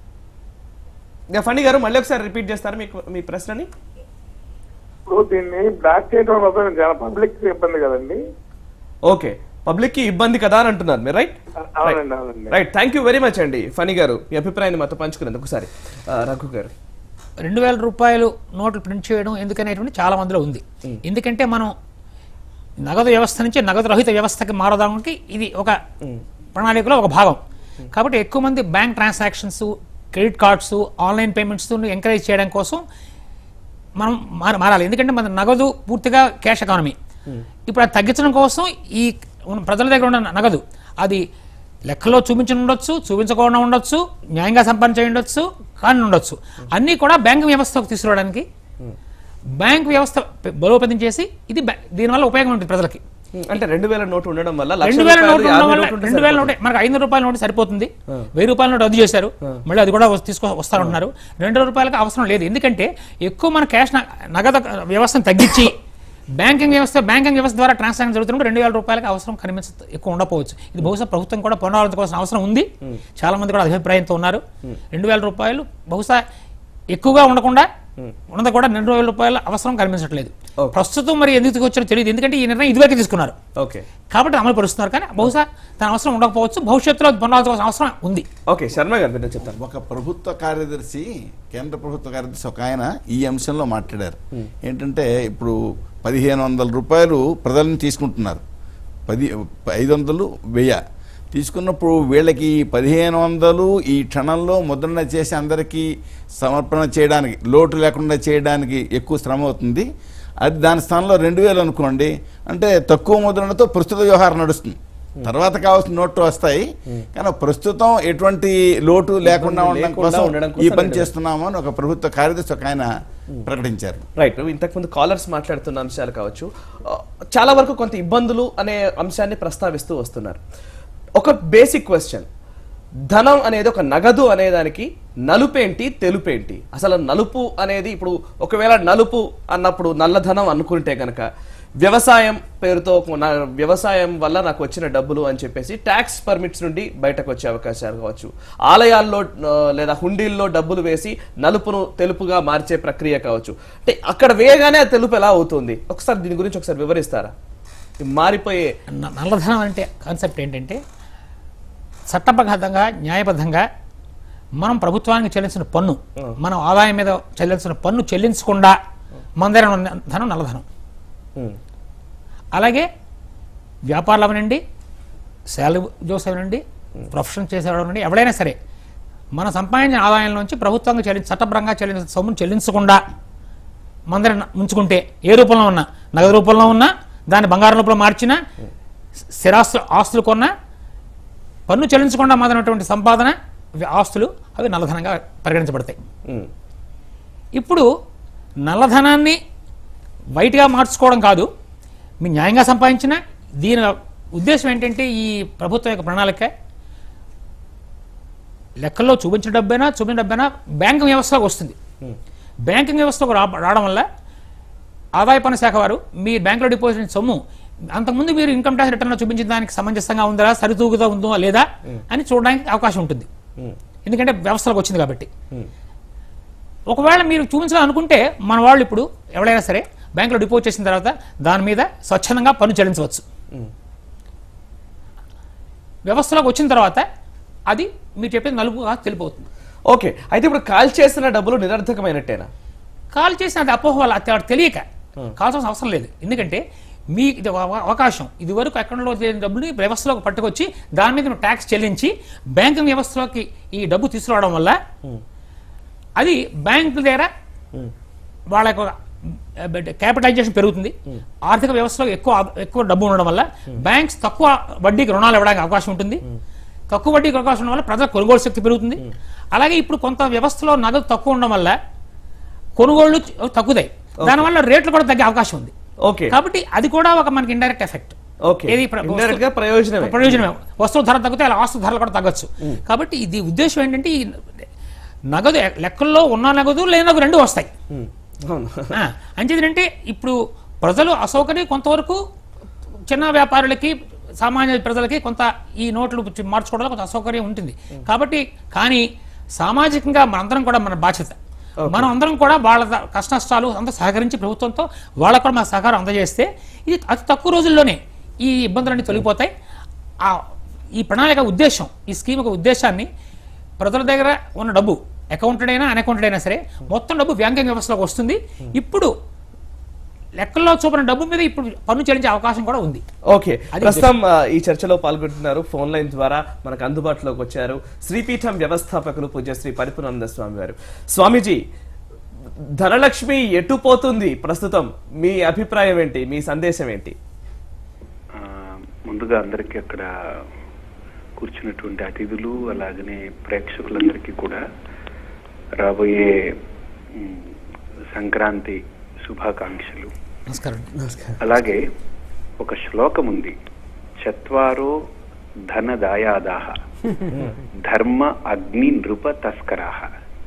Speaker 1: యా, ఫణి గారు మళ్ళీ ఒకసారి రిపీట్ చేస్తారు మీకు మీ ప్రశ్నని
Speaker 8: ఇప్పుడు దీన్ని బ్లాక్ చేయడం వల్ల ఉపయోగం చాలా పబ్లిక్ ఇబ్బంది కదండి
Speaker 1: ఓకే పబ్లిక్ కి ఇబ్బంది కదా అని అంటున్నారు మీరు రైట్
Speaker 8: అవునండి అవునండి
Speaker 1: right thank you very much అండి ఫణి గారు మీ అభిప్రాయాన్ని మాతో పంచుకునేందుకు ఒకసారి ఆ, రఘు గారు
Speaker 4: రెండు వేల రూపాయలు నోట్లు ప్రింట్ చేయడం ఎందుకనేటువంటి చాలా మందిలో ఉంది ఎందుకంటే మనం నగదు వ్యవస్థ నుంచి నగదు రహిత వ్యవస్థకి మారడానికి ఇది ఒక ప్రణాళికలో ఒక భాగం కాబట్టి ఎక్కువ మంది bank transactions credit cards online payments encourage చేయడం కోసం మనం మార మారాలి ఎందుకంటే మన నగదు పూర్తిగా క్యాష్ ఎకానమీ ఇప్పుడు అది తగ్గించడం కోసం ఈ ఉన్న ప్రజల దగ్గర ఉన్న నగదు అది లెక్కలో చూపించి ఉండొచ్చు చూపించకుండా ఉండొచ్చు న్యాయంగా సంపాదించి ఉండొచ్చు కానీ ఉండొచ్చు అన్నీ కూడా బ్యాంక్ వ్యవస్థకు తీసుకురావడానికి బ్యాంక్ వ్యవస్థ పె- బలోపేతం చేసి ఇది బ్యా- దీనివల్ల ఉపయోగం ఉంటుంది ప్రజలకి
Speaker 1: అంటే రెండు వేల నోటు ఉండడం వల్ల లక్ష
Speaker 4: రెండు వేల
Speaker 1: రూపాయలు,
Speaker 4: నోట్లు
Speaker 1: యాభై
Speaker 4: ఉండడం వల్ల
Speaker 1: నోట్లు ఉంటే
Speaker 4: రెండు వేల
Speaker 1: సరిపోతుంది.
Speaker 4: నోటే మనకు ఐదు రూపాయల నోటు సరిపోతుంది వెయ్యి రూపాయల నోటు రద్దు చేశారు మళ్ళీ అది కూడా వస్- తీసుకొ వస్తారంటున్నారు రెండు రూపాయలకు అవసరం లేదు ఎందుకంటే ఎక్కువ మన క్యాష్ న- నగదు వ్యవస్థను తగ్గించి బ్యాంకింగ్ వ్యవస్థ బ్యాంకింగ్ వ్యవస్థ ద్వారా ట్రాన్సాక్షన్ జరుగుతున్నప్పుడు రెండు వేల రూపాయలకు అవసరం కనిపించ ఎక్కువ ఉండకపోవచ్చు ఇది బహుశా ప్రభుత్వం కూడా పునరావృతకోవాల్సిన అవసరం ఉంది చాలా మంది కూడా అభిప్రాయంతో ఉన్నారు రెండు వేల రూపాయలు బహుశా ఎక్కువగా ఉండకుండా ఉన్నది కూడా రెండు వేల రూపాయల అవసరం కనిపించట్లేదు
Speaker 1: Okay.
Speaker 4: ప్రస్తుతం మరి ఎందుకు వచ్చారో తెలియదు ఎందుకంటే ఈ నిర్ణయం ఇదివరకు తీసుకున్నారు
Speaker 1: ఓకే
Speaker 4: కాబట్టి అమలు పరుస్తున్నారు కానీ బహుశా తన అవసరం ఉండకపోవచ్చు భవిష్యత్తులో పొందాల్సిన అవసరం ఉంది
Speaker 1: ఓకే శర్మ గారు మీరు చెప్తాను
Speaker 3: ఒక ప్రభుత్వ కార్యదర్శి కేంద్ర ప్రభుత్వ కార్యదర్శి ఒక ఆయన ఈ అంశంలో మాట్లాడారు ఏంటంటే ఇప్పుడు పదిహేను వందల రూపాయలు ప్రజలను తీసుకుంటున్నారు పది ఐదు వందలు వెయ్యి తీసుకున్నప్పుడు వీళ్ళకి పదిహేను వందలు ఈ క్షణంలో ముద్రణ చేసి అందరికీ సమర్పణ చేయడానికి లోటు లేకుండా చేయడానికి ఎక్కువ శ్రమ అవుతుంది అది దాని స్థానంలో రెండు వేలు అనుకోండి అంటే తక్కువ ముద్రణతో ప్రస్తుత వ్యవహారం నడుస్తుంది తర్వాత కావాల్సిన నోట్లు వస్తాయి కానీ ప్రస్తుతం ఎటువంటి లోటు లేకుండా ఉండడం
Speaker 1: లేకుండా
Speaker 3: కోసం
Speaker 1: ఉండడం
Speaker 3: ఈ
Speaker 1: కోసం
Speaker 3: పని
Speaker 1: రెండు వేలు.
Speaker 3: చేస్తున్నాము అని ఒక ప్రభుత్వ కార్యదర్శి ఒక ఆయన ప్రకటించారు
Speaker 1: రైట్ ఇంతకుముందు కాలర్స్ మాట్లాడుతున్న అంశాలు కావచ్చు ఆ, చాలా వరకు కొంత ఇబ్బందులు అనే అంశాన్ని ప్రస్తావిస్తూ వస్తున్నారు ఒక బేసిక్ క్వశ్చన్ ధనం అనేది ఒక నగదు అనేదానికి నలుపేంటి తెలుపేంటి అసలు నలుపు అనేది ఇప్పుడు ఒకవేళ నలుపు అన్నప్పుడు నల్లధనం అనుకుంటే గనక వ్యవసాయం పేరుతో ఒక నా- వ్యవసాయం వల్ల నాకు వచ్చిన డబ్బులు అని చెప్పేసి ట్యాక్స్ పర్మిట్స్ నుండి బయటకు వచ్చే అవకాశాలు కావచ్చు ఆలయాల్లో ఆ, లేదా హుండీల్లో డబ్బులు వేసి నలుపును తెలుపుగా మార్చే ప్రక్రియ కావచ్చు అంటే అక్కడ వేయగానే అది తెలుపు ఎలా అవుతుంది ఒకసారి దీని గురించి ఒకసారి వివరిస్తారా ఈ మారిపోయే
Speaker 4: న- నల్లధనం అంటే కాన్సెప్ట్ ఏంటంటే చట్టబద్ధంగా న్యాయబద్ధంగా మనం ప్రభుత్వానికి చెల్లించిన పన్ను మనం ఆదాయం మీద చెల్లించిన పన్ను చెల్లించకుండా మన దగ్గర ఉన్న ధనం నల్లధనం
Speaker 1: ఉమ్,
Speaker 4: అలాగే వ్యాపారాలు అవనండి శాలరీ జోస్ అవనండి ప్రొఫెషన్ చేసేవాడు అవనండి ఎవడైనా సరే మన సంపాదించిన ఆదాయం నుంచి ప్రభుత్వంగా చెల్లించి చట్టపరంగా చెల్లించిన సొమ్మును చెల్లించకుండా మన దగ్గర ఉంచుకుంటే ఏ రూపంలో ఉన్నా నగదు రూపంలో ఉన్నా దాన్ని బంగారం రూపంలో మార్చినా స్థిరాస్తు ఆస్తులు కొన్నా పన్ను చెల్లించకుండా మాదినటువంటి సంపాదన అవి ఆస్తులు అవి నల్లధనంగా పరిగణించబడతాయి
Speaker 1: ఉమ్,
Speaker 4: ఇప్పుడు నల్లధనాన్ని వైట్గా మార్చుకోవడం కాదు మీ న్యాయంగా సంపాదించిన దీని ఉద్దేశం ఏంటంటే ఈ ప్రభుత్వం యొక్క ప్రణాళిక లెక్కల్లో చూపించిన డబ్బైనా చూపించిన డబ్బైనా బ్యాంకింగ్ వ్యవస్థలోకి వస్తుంది బ్యాంకింగ్ వ్యవస్థకు రా రావడం వల్ల ఆదాయ పన్ను శాఖ వారు మీ బ్యాంకులో డిపాజిట్ చేసిన సొమ్ము అంతకుముందు మీరు ఇన్కమ్ ట్యాక్స్ రిటర్న్లో చూపించిన దానికి సమంజసంగా ఉందా సరితూగుతా ఉందో లేదా అని చూడడానికి అవకాశం ఉంటుంది ఎందుకంటే వ్యవస్థలోకి వచ్చింది కాబట్టి ఒకవేళ మీరు చూపించాలనుకుంటే మన వాళ్ళు ఇప్పుడు ఎవరైనా సరే బ్యాంకులో డిపోజిట్ చేసిన తర్వాత దాని మీద స్వచ్ఛందంగా పన్ను చెల్లించవచ్చు వ్యవస్థలోకి వచ్చిన తర్వాత అది మీరు చెప్పేది నలుపుగా తెలిపోతుంది
Speaker 1: ఓకే అయితే ఇప్పుడు కాల్ చేసిన డబ్బులు నిరర్థకమైనట్టేనా
Speaker 4: కాల్ చేసిన అది అపోహ వల్ల అది తెలియక కావాల్సిన అవసరం లేదు ఎందుకంటే మీ ఇది ఒక అవ- అవకాశం ఇది వరకు అకౌంట్లో లేని డబ్బుని వ్యవస్థలోకి పట్టుకొచ్చి దాని మీద నువ్వు ట్యాక్స్ చెల్లించి బ్యాంకింగ్ వ్యవస్థలోకి ఈ డబ్బు తీసుకురావడం వల్ల అది బ్యాంకుల దగ్గర వాళ్ళ యొక్క క్యాపిటలైజేషన్ పెరుగుతుంది ఆర్థిక వ్యవస్థలో ఎక్కువ ఆద- ఎక్కువ డబ్బు ఉండడం వల్ల బ్యాంక్స్ తక్కువ వడ్డీకి రుణాలు ఇవ్వడానికి అవకాశం ఉంటుంది తక్కువ వడ్డీకి అవకాశం ఉండడం వల్ల ప్రజల కొనుగోలు శక్తి పెరుగుతుంది అలాగే ఇప్పుడు కొంత వ్యవస్థలో నగదు తక్కువ ఉండడం వల్ల కొనుగోళ్లు తగ్గుతాయి దానివల్ల రేట్లు కూడా తగ్గే అవకాశం ఉంది
Speaker 1: ఓకే
Speaker 4: కాబట్టి అది కూడా ఒక మనకి ఇండైరెక్ట్ ఎఫెక్ట్
Speaker 1: ఓకే
Speaker 4: ఏది ప్ర-
Speaker 1: ఇండైరెక్ట్ గా ప్రయోజనమే
Speaker 4: ప్రయోజనమే వస్తువు ధర తగ్గితే అలా ఆస్తు ధరలు కూడా తగ్గచ్చు కాబట్టి ఇది ఉద్దేశం ఏంటంటే ఈ నగదు ఎ- లెక్కల్లో ఉన్న నగదు లేని నగదు రెండు వస్తాయి
Speaker 1: ఉమ్, అవును
Speaker 4: ఆ, అంచేదేంటంటే ఇప్పుడు ప్రజలు అసౌకర్యం కొంతవరకు చిన్న వ్యాపారులకి సామాన్య ప్రజలకి కొంత ఈ నోట్లు చి- మార్చుకోవడంలో కొంత అసౌకర్యం ఉంటుంది కాబట్టి కానీ సామాజికంగా మనందరం కూడా మన బాధ్యత మనం అందరం కూడా వాళ్ళ ద- కష్ట నష్టాలు అంతా సహకరించి ప్రభుత్వంతో వాళ్ళకు కూడా మన సహకారం అందజేస్తే ఇది అతి తక్కువ రోజుల్లోనే ఈ ఇబ్బందులన్నీ తొలగిపోతాయి ఆ ఈ ప్రణాళిక ఉద్దేశం ఈ స్కీమ్ యొక్క ఉద్దేశాన్ని ప్రజల దగ్గర ఉన్న డబ్బు అకౌంటెడ్ అయినా అన్అకౌంటెడ్ అయినా సరే మొత్తం డబ్బు బ్యాంకింగ్ వ్యవస్థలోకి వస్తుంది ఇప్పుడు లెక్కల్లో చూపిన డబ్బు మీద ఇప్పుడు పన్ను చెల్లించే అవకాశం కూడా ఉంది
Speaker 1: ఓకే
Speaker 4: అది
Speaker 1: ప్రస్తుతం ఆ, ఈ చర్చలో పాల్గొంటున్నారు ఫోన్ లైన్ ద్వారా మనకు అందుబాటులోకి వచ్చారు శ్రీపీఠం వ్యవస్థాపకులు పూజ్యశ్రీ పరిపూర్ణానంద స్వామి వారు స్వామీజీ ధనలక్ష్మి ఎటు పోతుంది ప్రస్తుతం మీ అభిప్రాయం ఏంటి మీ సందేశం ఏంటి
Speaker 9: ఆ, ముందుగా అందరికీ అక్కడ కూర్చున్నటువంటి అతిథులు అలాగనే ప్రేక్షకులందరికీ కూడా రాబోయే ఉమ్, సంక్రాంతి శుభాకాంక్షలు
Speaker 4: నమస్కారం
Speaker 9: అలాగే ఒక శ్లోకం ఉంది చత్వారో ధనదాయాదాహ ధర్మ అగ్ని నృప తస్కరాహ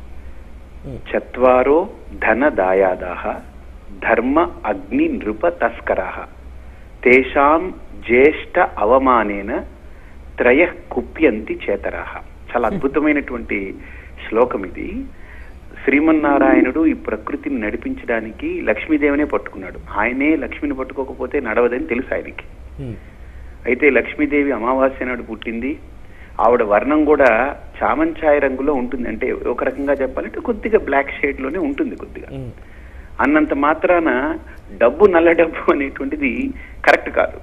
Speaker 9: చత్వారో ధనదాయాదాహ ధర్మ అగ్ని నృప తస్కరాహ తేషాం జ్యేష్ఠ అవమానేన త్రయ కుప్యంతి చేతరాహ చాలా అద్భుతమైనటువంటి శ్లోకం ఇది శ్రీమన్నారాయణుడు ఈ ప్రకృతిని నడిపించడానికి లక్ష్మీదేవినే పట్టుకున్నాడు ఆయనే లక్ష్మిని పట్టుకోకపోతే నడవదని తెలుసు ఆయనకి అయితే లక్ష్మీదేవి అమావాస్య నాడు పుట్టింది ఆవిడ వర్ణం కూడా చామంచాయ రంగులో ఉంటుంది అంటే ఒక రకంగా చెప్పాలంటే కొద్దిగా బ్లాక్ షేడ్ లోనే ఉంటుంది కొద్దిగా అన్నంత మాత్రాన డబ్బు నల్ల డబ్బు అనేటువంటిది కరెక్ట్ కాదు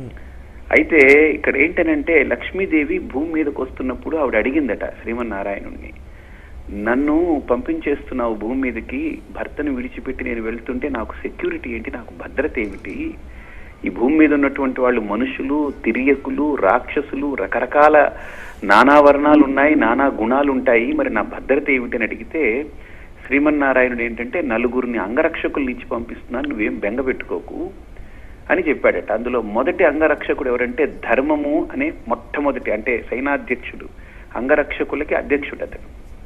Speaker 9: అయితే ఇక్కడ ఏంటనంటే లక్ష్మీదేవి భూమి మీదకి వస్తున్నప్పుడు ఆవిడ అడిగిందట శ్రీమన్నారాయణుణ్ణి నన్ను పంపించేస్తున్నావు భూమి మీదకి భర్తను విడిచిపెట్టి నేను వెళ్తుంటే నాకు సెక్యూరిటీ ఏంటి నాకు భద్రత ఏమిటి ఈ భూమి మీద ఉన్నటువంటి వాళ్ళు మనుషులు తిరియకులు రాక్షసులు రకరకాల నానా వర్ణాలు ఉన్నాయి నానా గుణాలు ఉంటాయి మరి నా భద్రత ఏమిటి అని అడిగితే శ్రీమన్నారాయణుడు ఏంటంటే నలుగురిని అంగరక్షకుల్ని ఇచ్చి పంపిస్తున్నాను నువ్వేం బెంగ పెట్టుకోకు అని చెప్పాడట అందులో మొదటి అంగరక్షకుడు ఎవరంటే ధర్మము అనే మొట్టమొదటి అంటే సైనాధ్యక్షుడు అంగరక్షకులకి అధ్యక్షుడు అతను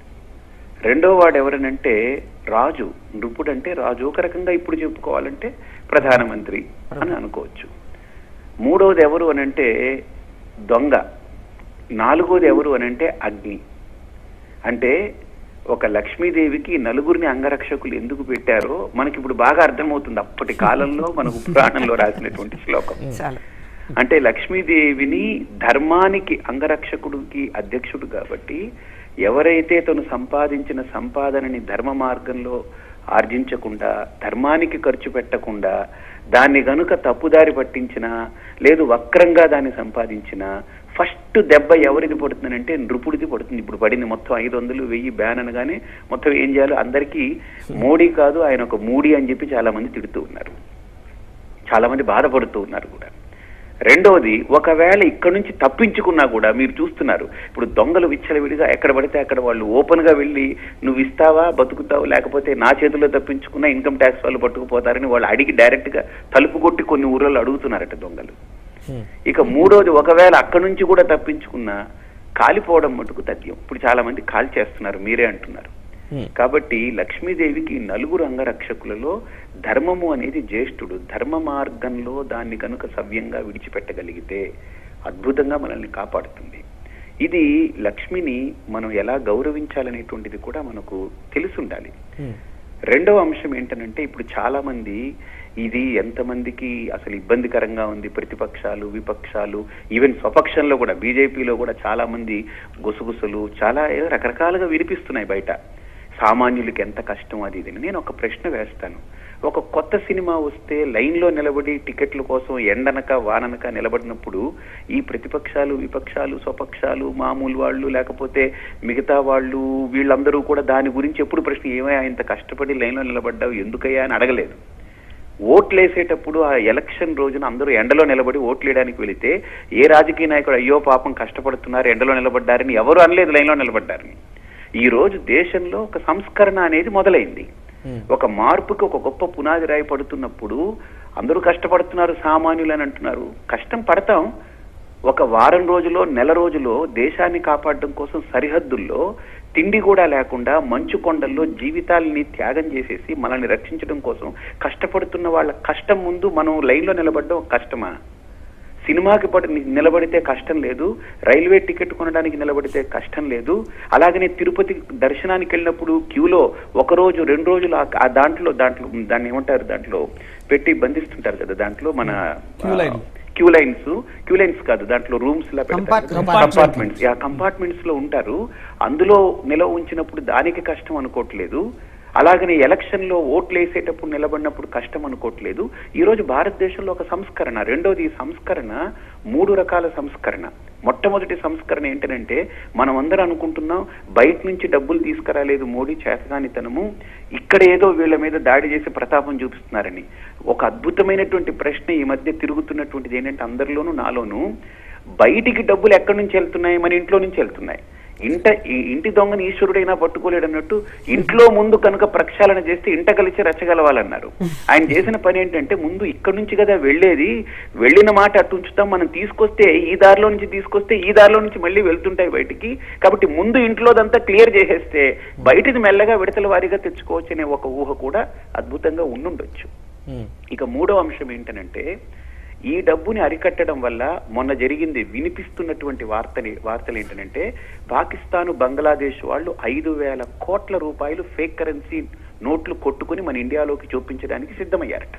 Speaker 9: రెండో వాడు ఎవరనంటే రాజు నృపుడు అంటే రాజు ఒక రకంగా ఇప్పుడు చెప్పుకోవాలంటే ప్రధానమంత్రి అని అనుకోవచ్చు మూడవది ఎవరు అనంటే దొంగ నాలుగోది ఎవరు అనంటే అగ్ని అంటే ఒక లక్ష్మీదేవికి నలుగురిని అంగరక్షకులు ఎందుకు పెట్టారో మనకి ఇప్పుడు బాగా అర్థమవుతుంది అప్పటి కాలంలో మనకు పురాణంలో రాసినటువంటి శ్లోకం
Speaker 2: చాలా
Speaker 9: అంటే లక్ష్మీదేవిని ధర్మానికి అంగరక్షకుడికి అధ్యక్షుడు కాబట్టి ఎవరైతే తను సంపాదించిన సంపాదనని ధర్మ మార్గంలో ఆర్జించకుండా ధర్మానికి ఖర్చు పెట్టకుండా దాన్ని గనుక తప్పుదారి పట్టించినా లేదు వక్రంగా దాన్ని సంపాదించినా ఫస్ట్ దెబ్బ ఎవరిది పడుతుందంటే నృపుడిది పడుతుంది ఇప్పుడు పడింది మొత్తం ఐదు వందలు వెయ్యి బ్యాన్ అనగానే మొత్తం ఏం చేయాలో అందరికీ మోడీ కాదు ఆయన ఒక మూడీ అని చెప్పి చాలా మంది తిడుతూ ఉన్నారు చాలా మంది బాధపడుతూ ఉన్నారు కూడా రెండవది ఒకవేళ ఇక్కడ నుంచి తప్పించుకున్నా కూడా మీరు చూస్తున్నారు ఇప్పుడు దొంగలు విచ్చలవిడిగా ఎక్కడ పడితే అక్కడ వాళ్ళు ఓపెన్ గా వెళ్ళి నువ్వు ఇస్తావా బతుకుతావు లేకపోతే నా చేతిలో తప్పించుకున్నా ఇన్కమ్ ట్యాక్స్ వాళ్ళు పట్టుకుపోతారని వాళ్ళు అడిగి డైరెక్ట్ గా తలుపు కొట్టి కొన్ని ఊర్లలో అడుగుతున్నారట దొంగలు ఇక మూడోది ఒకవేళ అక్కడి నుంచి కూడా తప్పించుకున్నా కాలిపోవడం మటుకు తథ్యం ఇప్పుడు చాలా మంది కాల్ చేస్తున్నారు మీరే అంటున్నారు కాబట్టి లక్ష్మీదేవికి నలుగురు అంగరక్షకులలో ధర్మము అనేది జ్యేష్ఠుడు ధర్మ మార్గంలో దాన్ని కనుక సవ్యంగా విడిచిపెట్టగలిగితే అద్భుతంగా మనల్ని కాపాడుతుంది ఇది లక్ష్మిని మనం ఎలా గౌరవించాలనేటువంటిది కూడా మనకు తెలుసుండాలి రెండవ అంశం ఏంటనంటే ఇప్పుడు చాలా మంది ఇది ఎంతమందికి అసలు ఇబ్బందికరంగా ఉంది ప్రతిపక్షాలు విపక్షాలు ఈవెన్ స్వపక్షంలో కూడా బీజేపీలో కూడా చాలా మంది గుసగుసలు చాలా ఏదో రకరకాలుగా వినిపిస్తున్నాయి బయట సామాన్యులకి ఎంత కష్టం అది ఇది అని. నేను ఒక ప్రశ్న వేస్తాను ఒక కొత్త సినిమా వస్తే లైన్లో నిలబడి టికెట్ల కోసం ఎండనక వాననక నిలబడినప్పుడు ఈ ప్రతిపక్షాలు విపక్షాలు స్వపక్షాలు మామూలు వాళ్ళు లేకపోతే మిగతా వాళ్ళు వీళ్ళందరూ కూడా దాని గురించి ఎప్పుడు ప్రశ్న ఏమయ్యా ఇంత కష్టపడి లైన్లో నిలబడ్డావు ఎందుకయ్యా అని అడగలేదు ఓట్లు వేసేటప్పుడు ఆ ఎలక్షన్ రోజున అందరూ ఎండలో నిలబడి ఓట్లు వేయడానికి వెళితే ఏ రాజకీయ నాయకుడు అయ్యో పాపం కష్టపడుతున్నారు ఎండలో నిలబడ్డారని ఎవరు అనలేదు లైన్లో నిలబడ్డారని ఈ రోజు దేశంలో ఒక సంస్కరణ అనేది మొదలైంది ఒక మార్పుకి ఒక గొప్ప పునాది రాయి పడుతున్నప్పుడు అందరూ కష్టపడుతున్నారు సామాన్యులు అని అంటున్నారు కష్టం పడతాం ఒక వారం రోజులో నెల రోజులో దేశాన్ని కాపాడడం కోసం సరిహద్దుల్లో తిండి కూడా లేకుండా మంచు కొండల్లో జీవితాలని త్యాగం చేసేసి మనల్ని రక్షించడం కోసం కష్టపడుతున్న వాళ్ళ కష్టం ముందు మనం లైన్లో నిలబడడం ఒక కష్టమా సినిమాకి పడి నిలబడితే కష్టం లేదు రైల్వే టికెట్ కొనడానికి నిలబడితే కష్టం లేదు అలాగనే తిరుపతి దర్శనానికి వెళ్ళినప్పుడు క్యూలో ఒక రోజు రెండు రోజులు ఆ- ఆ దాంట్లో దాంట్లో దాన్ని ఏమంటారు దాంట్లో పెట్టి బంధిస్తుంటారు కదా దాంట్లో మన
Speaker 1: Queue line.
Speaker 9: Queue lines queue lines కాదు దాంట్లో రూమ్స్ లా
Speaker 2: Compartment.
Speaker 9: కంపార్ట్మెంట్స్ ఆ కంపార్ట్మెంట్స్ లో ఉంటారు అందులో నిలవ ఉంచినప్పుడు దానికి కష్టం అనుకోవట్లేదు అలాగనే ఎలక్షన్ లో ఓట్లు వేసేటప్పుడు నిలబడినప్పుడు కష్టం అనుకోవట్లేదు ఈ రోజు భారతదేశంలో ఒక సంస్కరణ రెండోది ఈ సంస్కరణ మూడు రకాల సంస్కరణ మొట్టమొదటి సంస్కరణ ఏంటంటే మనం అందరం అనుకుంటున్నాం బయట నుంచి డబ్బులు తీసుకురాలేదు మోడీ చేతగానితనము ఇక్కడ ఏదో వీళ్ళ మీద దాడి చేసి ప్రతాపం చూపిస్తున్నారని ఒక అద్భుతమైనటువంటి ప్రశ్న ఈ మధ్య తిరుగుతున్నటువంటిది ఏంటంటే అందరిలోనూ నాలోనూ బయటికి డబ్బులు ఎక్కడి నుంచి వెళ్తున్నాయి మన ఇంట్లో నుంచి వెళ్తున్నాయి ఇంట ఈ ఇంటి దొంగని ఈశ్వరుడైనా పట్టుకోలేడు అన్నట్టు ఇంట్లో ముందు కనుక ప్రక్షాళన చేస్తే ఇంట కలిసి రెచ్చగలవాలన్నారు ఆయన చేసిన పని ఏంటంటే ముందు ఇక్కడి నుంచి కదా వెళ్ళేది వెళ్ళిన మాట అటు ఉంచుతాం మనం తీసుకొస్తే ఈ దారిలో నుంచి తీసుకొస్తే ఈ దారిలో నుంచి మళ్ళీ వెళ్తుంటాయి బయటికి కాబట్టి ముందు ఇంట్లోదంతా క్లియర్ చేసేస్తే బయటిది మెల్లగా విడతల వారీగా తెచ్చుకోవచ్చు అనే ఒక ఊహ కూడా అద్భుతంగా ఉండుండొచ్చు ఇక మూడో అంశం ఏంటనంటే ఈ డబ్బుని అరికట్టడం వల్ల మొన్న జరిగింది వినిపిస్తున్నటువంటి వార్తని వార్తలు ఏంటంటే పాకిస్తాన్ బంగ్లాదేశ్ వాళ్ళు ఐదు వేల కోట్ల రూపాయలు ఫేక్ కరెన్సీ నోట్లు కొట్టుకుని మన ఇండియాలోకి చూపించడానికి సిద్ధమయ్యారట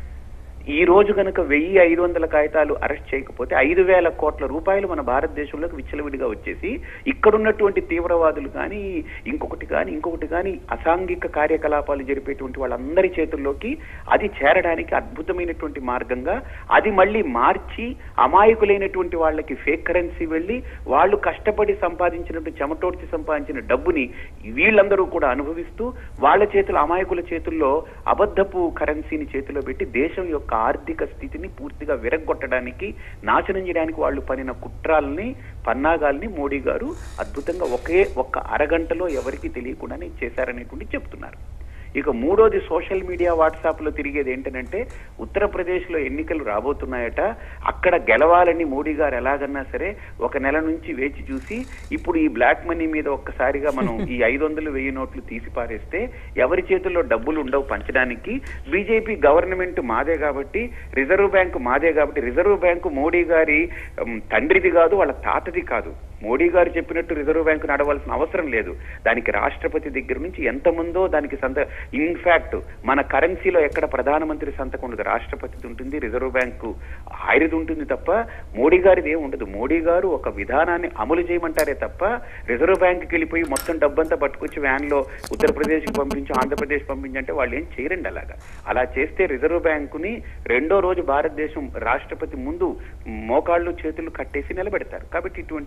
Speaker 9: ఈ రోజు కనుక వెయ్యి ఐదు వందల కాగితాలు అరెస్ట్ చేయకపోతే ఐదు వేల కోట్ల రూపాయలు మన భారతదేశంలోకి విచ్చలవిడిగా వచ్చేసి ఇక్కడున్నటువంటి తీవ్రవాదులు కానీ ఇంకొకటి కానీ ఇంకొకటి కానీ అసాంఘిక కార్యకలాపాలు జరిపేటువంటి వాళ్ళందరి చేతుల్లోకి అది చేరడానికి అద్భుతమైనటువంటి మార్గంగా అది మళ్ళీ మార్చి అమాయకులైనటువంటి వాళ్ళకి ఫేక్ కరెన్సీ వెళ్ళి వాళ్ళు కష్టపడి సంపాదించినటువంటి చెమటోడ్చి సంపాదించిన డబ్బుని వీళ్ళందరూ కూడా అనుభవిస్తూ వాళ్ళ చేతులు అమాయకుల చేతుల్లో అబద్ధపు కరెన్సీని చేతిలో పెట్టి దేశం యొక్క ఆర్థిక స్థితిని పూర్తిగా విరగొట్టడానికి నాశనం చేయడానికి వాళ్ళు పనిన కుట్రాలని పన్నాగాల్ని మోడీ గారు అద్భుతంగా ఒకే ఒక్క అరగంటలో ఎవరికీ తెలియకుండానే చేశారనేటువంటి చెప్తున్నారు ఇక మూడోది సోషల్ మీడియా వాట్సాప్ లో తిరిగేది ఏంటంటే ఉత్తరప్రదేశ్ లో ఎన్నికలు రాబోతున్నాయట అక్కడ గెలవాలని మోడీ గారు ఎలాగన్నా సరే ఒక నెల నుంచి వేచి చూసి ఇప్పుడు ఈ బ్లాక్ మనీ మీద ఒక్కసారిగా మనం ఈ ఐదు వందలు వెయ్యి నోట్లు తీసి పారేస్తే ఎవరి చేతుల్లో డబ్బులు ఉండవు పంచడానికి బీజేపీ గవర్నమెంట్ మాదే కాబట్టి రిజర్వ్ బ్యాంకు మాదే కాబట్టి రిజర్వ్ బ్యాంకు మోడీ గారి ఉమ్, తండ్రిది కాదు వాళ్ళ తాతది కాదు మోడీ గారు చెప్పినట్టు రిజర్వ్ బ్యాంకు నడవాల్సిన అవసరం లేదు దానికి రాష్ట్రపతి దగ్గర నుంచి ఎంతమందో దానికి సంత ఇన్ఫాక్ట్ మన కరెన్సీలో ఎక్కడ ప్రధానమంత్రి సంతకం ఉండదు రాష్ట్రపతిది ఉంటుంది రిజర్వ్ బ్యాంకు ఆయనది ఉంటుంది తప్ప మోడీ గారిది ఏం ఉండదు మోడీ గారు ఒక విధానాన్ని అమలు చేయమంటారే తప్ప రిజర్వ్ బ్యాంకుకి వెళ్ళిపోయి మొత్తం డబ్బంతా పట్టుకొచ్చి వ్యాన్ లో ఉత్తరప్రదేశ్కి పంపించి ఆంధ్రప్రదేశ్ పంపించంటే వాళ్ళు ఏం చేయరండి అలాగా అలా చేస్తే రిజర్వ్ బ్యాంకుని రెండో రోజు భారతదేశం రాష్ట్రపతి ముందు మోకాళ్ళు చేతులు కట్టేసి నిలబెడతారు కాబట్టి ఇటువంటివన్నీ తెలియ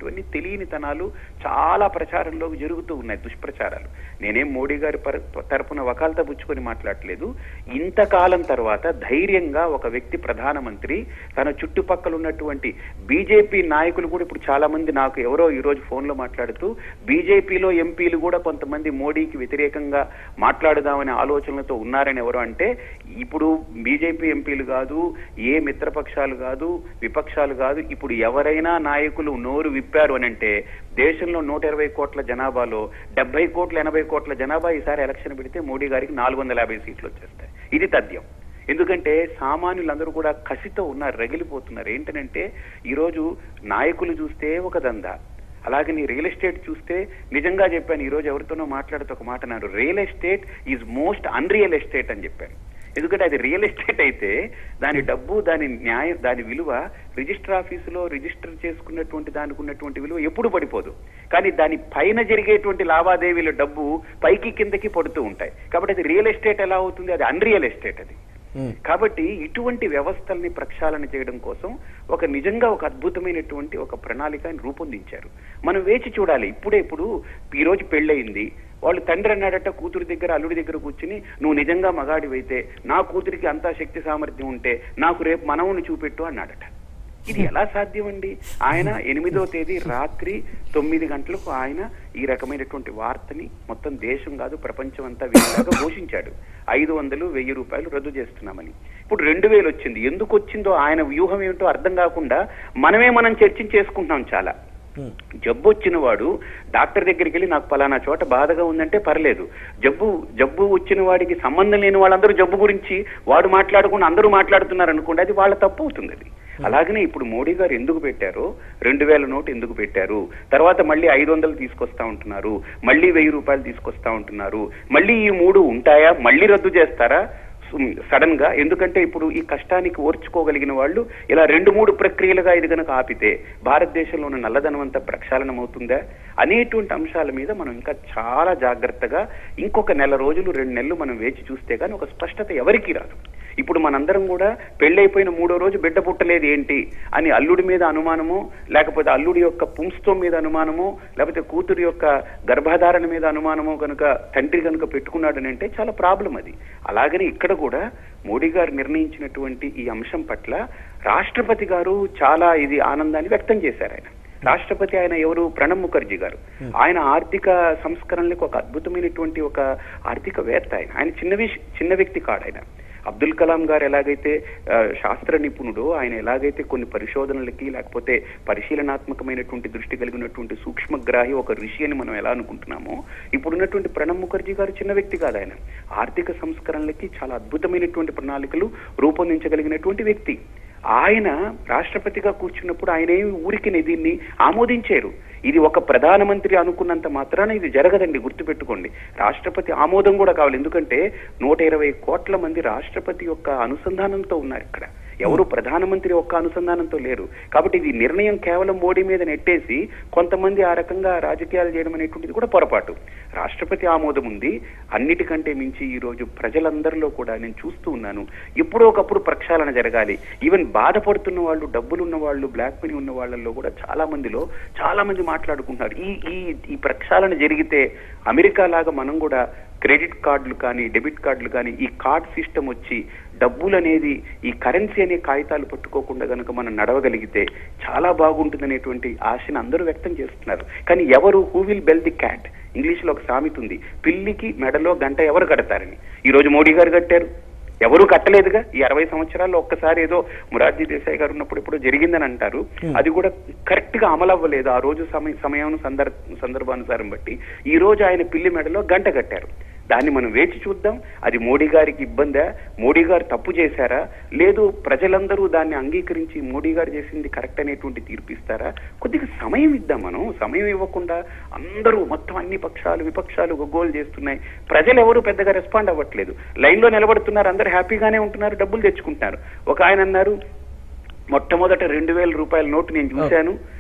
Speaker 9: తెలియనితనాలు చాలా ప్రచారంలోకి జరుగుతూ ఉన్నాయి దుష్ప్రచారాలు నేనేం మోడీ గారి పర- తరపున వకాలత పుచ్చుకొని మాట్లాడట్లేదు ఇంతకాలం తర్వాత ధైర్యంగా ఒక వ్యక్తి ప్రధానమంత్రి తన చుట్టుపక్కల ఉన్నటువంటి బీజేపీ నాయకులు కూడా ఇప్పుడు చాలా మంది నాకు ఎవరో ఈ రోజు ఫోన్ లో మాట్లాడుతూ బీజేపీలో ఎంపీలు కూడా కొంతమంది మోడీకి వ్యతిరేకంగా మాట్లాడుదామనే ఆలోచనలతో ఉన్నారని ఎవరు అంటే ఇప్పుడు బీజేపీ ఎంపీలు కాదు ఏ మిత్రపక్షాలు కాదు విపక్షాలు కాదు ఇప్పుడు ఎవరైనా నాయకులు నోరు విప్పారు అని అంటే దేశంలో నూట ఇరవై కోట్ల జనాభాలో డెబ్బై కోట్ల ఎనభై కోట్ల జనాభా ఈసారి ఎలక్షన్ పెడితే మోడీ గారికి నాలుగు వందల యాభై సీట్లు వచ్చేస్తాయి ఇది తథ్యం ఎందుకంటే సామాన్యులందరూ కూడా కసితో ఉన్నారు రగిలిపోతున్నారు ఏంటనంటే ఈరోజు నాయకులు చూస్తే ఒక దందా అలాగే నీ రియల్ ఎస్టేట్ చూస్తే నిజంగా చెప్పాను ఈ రోజు ఎవరితోనో మాట్లాడుతూ ఒక మాట అన్నారు real estate is most unreal estate అని చెప్పాను ఎందుకంటే అది రియల్ ఎస్టేట్ అయితే దాని డబ్బు దాని న్యాయం దాని విలువ రిజిస్టర్ ఆఫీసులో రిజిస్టర్ చేసుకున్నటువంటి దానికి ఉన్నటువంటి విలువ ఎప్పుడు పడిపోదు కానీ దాని పైన జరిగేటువంటి లావాదేవీల డబ్బు పైకి కిందకి పడుతూ ఉంటాయి కాబట్టి అది రియల్ ఎస్టేట్ ఎలా అవుతుంది అది అన్రియల్ ఎస్టేట్ అది కాబట్టి ఇటువంటి వ్యవస్థల్ని ప్రక్షాళన చేయడం కోసం ఒక నిజంగా ఒక అద్భుతమైనటువంటి ఒక ప్రణాళికని రూపొందించారు మనం వేచి చూడాలి ఇప్పుడే ఇప్పుడు ఈ రోజు పెళ్ళయింది వాళ్ళు తండ్రి అన్నాడట కూతురు దగ్గర అల్లుడి దగ్గర కూర్చుని నువ్వు నిజంగా మగాడివైతే నా కూతురికి అంతా శక్తి సామర్థ్యం ఉంటే నాకు రేపు మనవుని చూపెట్టు అన్నాడట ఇది ఎలా సాధ్యం అండి ఆయన ఎనిమిదో తేదీ రాత్రి తొమ్మిది గంటలకు ఆయన ఈ రకమైనటువంటి వార్తని మొత్తం దేశం కాదు ప్రపంచం అంతా వినేలాగా ఘోషించాడు ఐదు వందలు వెయ్యి రూపాయలు రద్దు చేస్తున్నామని ఇప్పుడు రెండు వేలు వచ్చింది ఎందుకు వచ్చిందో ఆయన వ్యూహం ఏమిటో అర్థం కాకుండా మనమే మనం చర్చించేసుకుంటున్నాం చాలా జబ్బు వచ్చిన వాడు డాక్టర్ దగ్గరికి వెళ్ళి నాకు పలానా చోట బాధగా ఉందంటే పర్లేదు జబ్బు జబ్బు వచ్చిన వాడికి సంబంధం లేని వాళ్ళందరూ జబ్బు గురించి వాడు మాట్లాడకుండా అందరూ మాట్లాడుతున్నారు అనుకోండి అది వాళ్ళ తప్పు అవుతుంది అది అలాగనే ఇప్పుడు మోడీ గారు ఎందుకు పెట్టారో రెండు వేల నోటు ఎందుకు పెట్టారు తర్వాత మళ్ళీ ఐదు వందలు తీసుకొస్తా ఉంటున్నారు మళ్ళీ వెయ్యి రూపాయలు తీసుకొస్తా ఉంటున్నారు మళ్ళీ ఈ మూడు ఉంటాయా మళ్ళీ రద్దు చేస్తారా సడన్ గా ఎందుకంటే ఇప్పుడు ఈ కష్టానికి ఓర్చుకోగలిగిన వాళ్ళు ఇలా రెండు మూడు ప్రక్రియలుగా ఇది గనక ఆపితే భారతదేశంలో ఉన్న నల్లధనం అంతా ప్రక్షాళనం అవుతుందా అనేటువంటి అంశాల మీద మనం ఇంకా చాలా జాగ్రత్తగా ఇంకొక నెల రోజులు రెండు నెలలు మనం వేచి చూస్తే గానీ ఒక స్పష్టత ఎవరికీ రాదు ఇప్పుడు మనందరం కూడా పెళ్ళైపోయిన మూడో రోజు బిడ్డ పుట్టలేదు ఏంటి అని అల్లుడి మీద అనుమానము లేకపోతే అల్లుడి యొక్క పుంస్తం మీద అనుమానము లేకపోతే కూతురు యొక్క గర్భధారణ మీద అనుమానము కనుక తండ్రి కనుక పెట్టుకున్నాడని అంటే చాలా ప్రాబ్లం అది అలాగని ఇక్కడ కూడా మోడీ గారు నిర్ణయించినటువంటి ఈ అంశం పట్ల రాష్ట్రపతి గారు చాలా ఇది ఆనందాన్ని వ్యక్తం చేశారు ఆయన రాష్ట్రపతి ఆయన ఎవరు ప్రణబ్ ముఖర్జీ గారు ఆయన ఆర్థిక సంస్కరణలకు ఒక అద్భుతమైనటువంటి ఒక ఆర్థికవేత్త ఆయన ఆయన చిన్న విష- చిన్న వ్యక్తి కాడు ఆయన అబ్దుల్ కలాం గారు ఎలాగైతే ఆ, శాస్త్ర నిపుణుడు ఆయన ఎలాగైతే కొన్ని పరిశోధనలకి లేకపోతే పరిశీలనాత్మకమైనటువంటి దృష్టి కలిగినటువంటి సూక్ష్మగ్రాహి ఒక ఋషి అని మనం ఎలా అనుకుంటున్నామో ఇప్పుడున్నటువంటి ప్రణబ్ ముఖర్జీ గారు చిన్న వ్యక్తి కాదు ఆయన ఆర్థిక సంస్కరణలకి చాలా అద్భుతమైనటువంటి ప్రణాళికలు రూపొందించగలిగినటువంటి వ్యక్తి ఆయన రాష్ట్రపతిగా కూర్చున్నప్పుడు ఆయన ఏమి ఊరికి దీన్ని ఆమోదించారు ఇది ఒక ప్రధానమంత్రి అనుకున్నంత మాత్రాన ఇది జరగదండి గుర్తుపెట్టుకోండి రాష్ట్రపతి ఆమోదం కూడా కావాలి ఎందుకంటే నూట ఇరవై కోట్ల మంది రాష్ట్రపతి యొక్క అనుసంధానంతో ఉన్నారు ఇక్కడ ఎవరు ప్రధానమంత్రి ఒక్క అనుసంధానంతో లేరు కాబట్టి ఇది నిర్ణయం కేవలం మోడీ మీద నెట్టేసి కొంతమంది ఆ రకంగా రాజకీయాలు చేయడం అనేటువంటిది కూడా పొరపాటు రాష్ట్రపతి ఆమోదం ఉంది అన్నిటికంటే మించి ఈ రోజు ప్రజలందరిలో కూడా నేను చూస్తూ ఉన్నాను ఎప్పుడో ఒకప్పుడు ప్రక్షాళన జరగాలి ఈవెన్ బాధపడుతున్న వాళ్ళు డబ్బులు ఉన్న వాళ్ళు బ్లాక్ మనీ ఉన్న వాళ్ళల్లో కూడా చాలా మందిలో చాలా మంది మాట్లాడుకుంటున్నారు ఈ ఈ ఈ ప్రక్షాళన జరిగితే అమెరికా లాగా మనం కూడా క్రెడిట్ కార్డులు కానీ డెబిట్ కార్డులు కానీ ఈ కార్డ్ సిస్టమ్ వచ్చి డబ్బులు అనేది ఈ కరెన్సీ అనే కాగితాలు పట్టుకోకుండా గనుక మనం నడవగలిగితే చాలా బాగుంటుందనేటువంటి ఆశను అందరూ వ్యక్తం చేస్తున్నారు కానీ ఎవరు who will bell the cat English లో ఒక సామెత ఉంది పిల్లికి మెడలో గంట ఎవరు కడతారని ఈ రోజు మోడీ గారు కట్టారు ఎవరు కట్టలేదుగా ఈ అరవై సంవత్సరాల్లో ఒక్కసారి ఏదో మురార్జీ దేశాయ్ గారు ఉన్నప్పుడు ఎప్పుడో జరిగిందని అంటారు అది కూడా కరెక్ట్ గా అమలు అవ్వలేదు ఆ రోజు సమయ సమయం సందర్భ సందర్భానుసారం బట్టి ఈ రోజు ఆయన పిల్లి మెడలో గంట కట్టారు దాన్ని మనం వేచి చూద్దాం అది మోడీ గారికి ఇబ్బందా మోడీ గారు తప్పు చేశారా లేదు ప్రజలందరూ దాన్ని అంగీకరించి మోడీ గారు చేసింది కరెక్ట్ అనేటువంటి తీర్పు ఇస్తారా కొద్దిగా సమయం ఇద్దాం మనం సమయం ఇవ్వకుండా అందరూ మొత్తం అన్ని పక్షాలు విపక్షాలు గొగ్గోలు చేస్తున్నాయి ప్రజలు ఎవరు పెద్దగా రెస్పాండ్ అవ్వట్లేదు లైన్ లో నిలబడుతున్నారు అందరూ హ్యాపీగానే ఉంటున్నారు డబ్బులు తెచ్చుకుంటున్నారు ఒక ఆయన అన్నారు మొట్టమొదట రెండు వేల రూపాయల నోటు నేను చూశాను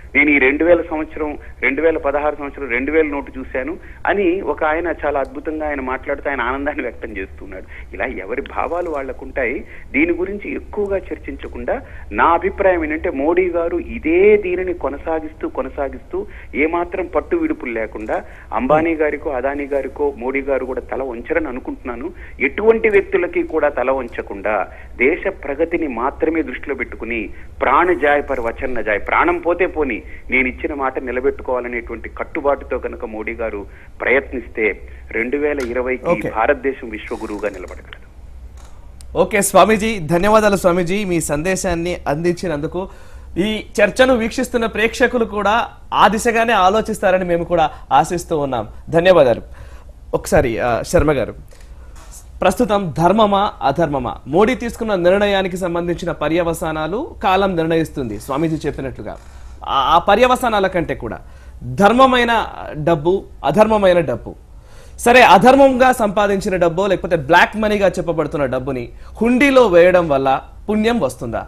Speaker 9: నేను ఈ రెండు వేల సంవత్సరం రెండు వేల పదహారు సంవత్సరం రెండు వేల నోటు చూశాను అని ఒక ఆయన చాలా అద్భుతంగా ఆయన మాట్లాడుతూ ఆయన ఆనందాన్ని వ్యక్తం చేస్తున్నాడు ఇలా ఎవరి భావాలు వాళ్ళకుంటాయి దీని గురించి ఎక్కువగా చర్చించకుండా నా అభిప్రాయం ఏంటంటే మోడీ గారు ఇదే దీనిని కొనసాగిస్తూ కొనసాగిస్తూ ఏమాత్రం పట్టు విడుపులు లేకుండా అంబానీ గారికో అదానీ గారికో మోడీ గారు కూడా తల వంచరని అనుకుంటున్నాను ఎటువంటి వ్యక్తులకి కూడా తల వంచకుండా దేశ ప్రగతిని మాత్రమే దృష్టిలో పెట్టుకుని ప్రాణజాయ్ పర్ వచన్న జాయ్ ప్రాణం పోతే పోని నేను ఇచ్చిన మాట నిలబెట్టుకోవాలనేటువంటి కట్టుబాటుతో కనుక మోడీ గారు ప్రయత్నిస్తే రెండు వేల ఇరవైకి
Speaker 1: Okay.
Speaker 9: భారతదేశం విశ్వగురువుగా నిలబడగలదు
Speaker 1: ఓకే స్వామీజీ ధన్యవాదాలు స్వామీజీ మీ సందేశాన్ని అందించినందుకు ఈ చర్చను వీక్షిస్తున్న ప్రేక్షకులు కూడా ఆ దిశగానే ఆలోచిస్తారని మేము కూడా ఆశిస్తూ ఉన్నాం ధన్యవాదాలు ఒకసారి ఆ, శర్మ గారు ప్రస్తుతం ధర్మమా అధర్మమా మోడీ తీసుకున్న నిర్ణయానికి సంబంధించిన పర్యవసానాలు కాలం నిర్ణయిస్తుంది స్వామీజీ చెప్పినట్లుగా ఆ- ఆ పర్యవసానాల కంటే కూడా ధర్మమైన డబ్బు అధర్మమైన డబ్బు సరే అధర్మంగా సంపాదించిన డబ్బు లేకపోతే బ్లాక్ మనీగా చెప్పబడుతున్న డబ్బుని హుండీలో వేయడం వల్ల పుణ్యం వస్తుందా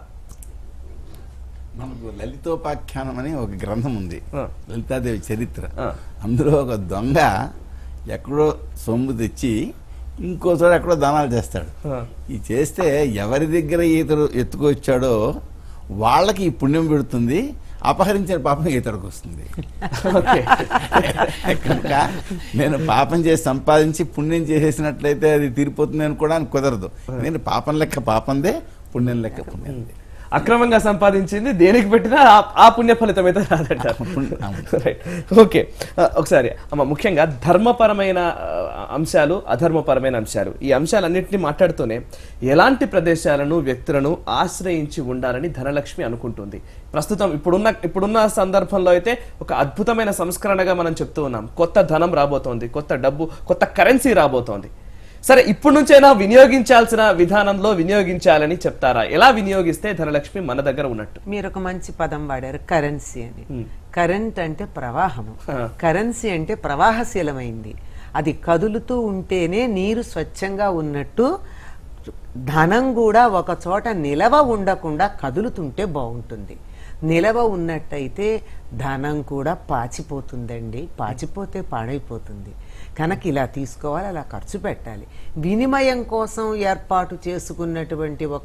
Speaker 3: మనకు లలితోపాఖ్యానం అని ఒక గ్రంథం ఉంది
Speaker 1: ఆ.
Speaker 3: లలితాదేవి చరిత్ర
Speaker 1: ఆ.
Speaker 3: అందులో ఒక దొంగ ఎక్కడో సొమ్ము తెచ్చి ఇంకో చోట ఎక్కడో దానాలు చేస్తాడు
Speaker 1: ఆ.
Speaker 3: ఈ చేస్తే ఎవరి దగ్గర ఈతడు ఎత్తుకొచ్చాడో వాళ్ళకి ఈ పుణ్యం పెడుతుంది అపహరించిన పాపం ఈతడికి వస్తుంది
Speaker 1: ఓకే
Speaker 3: కనుక నేను పాపం చేసి సంపాదించి పుణ్యం చేసేసినట్లయితే అది తీరిపోతుంది అనుకోవడానికి కుదరదు నేను పాపం లెక్క పాపందే పుణ్యం లెక్క పుణ్యందే
Speaker 1: అక్రమంగా సంపాదించింది దేనికి పెట్టినా ఆ- ఆ పుణ్య ఫలితం అయితే రాదంటారు
Speaker 3: అవును.
Speaker 1: రైట్ ఓకే ఆ, ఒకసారి అమ్మ ముఖ్యంగా ధర్మపరమైన ఆ, అంశాలు అధర్మపరమైన అంశాలు ఈ అంశాలన్నింటినీ మాట్లాడుతూనే ఎలాంటి ప్రదేశాలను వ్యక్తులను ఆశ్రయించి ఉండాలని ధనలక్ష్మి అనుకుంటుంది ప్రస్తుతం ఇప్పుడున్న ఇప్పుడున్న సందర్భంలో అయితే ఒక అద్భుతమైన సంస్కరణగా మనం చెప్తూ ఉన్నాం కొత్త ధనం రాబోతోంది కొత్త డబ్బు కొత్త కరెన్సీ రాబోతోంది సరే ఇప్పటి నుంచైనా వినియోగించాల్సిన విధానంలో వినియోగించాలని చెప్తారా ఎలా వినియోగిస్తే ధనలక్ష్మి మన దగ్గర ఉన్నట్టు
Speaker 2: మీరు ఒక మంచి పదం వాడారు కరెన్సీ అని కరెంట్ అంటే ప్రవాహము కరెన్సీ అంటే ప్రవాహశీలమైంది అది కదులుతూ ఉంటేనే నీరు స్వచ్ఛంగా ఉన్నట్టు ధనం కూడా ఒక చోట నిలవ ఉండకుండా కదులుతుంటే బాగుంటుంది నిలవ ఉన్నట్టయితే ధనం కూడా పాచిపోతుందండి పాచిపోతే పాడైపోతుంది కనుక ఇలా తీసుకోవాలి అలా ఖర్చు పెట్టాలి వినిమయం కోసం ఏర్పాటు చేసుకున్నటువంటి ఒక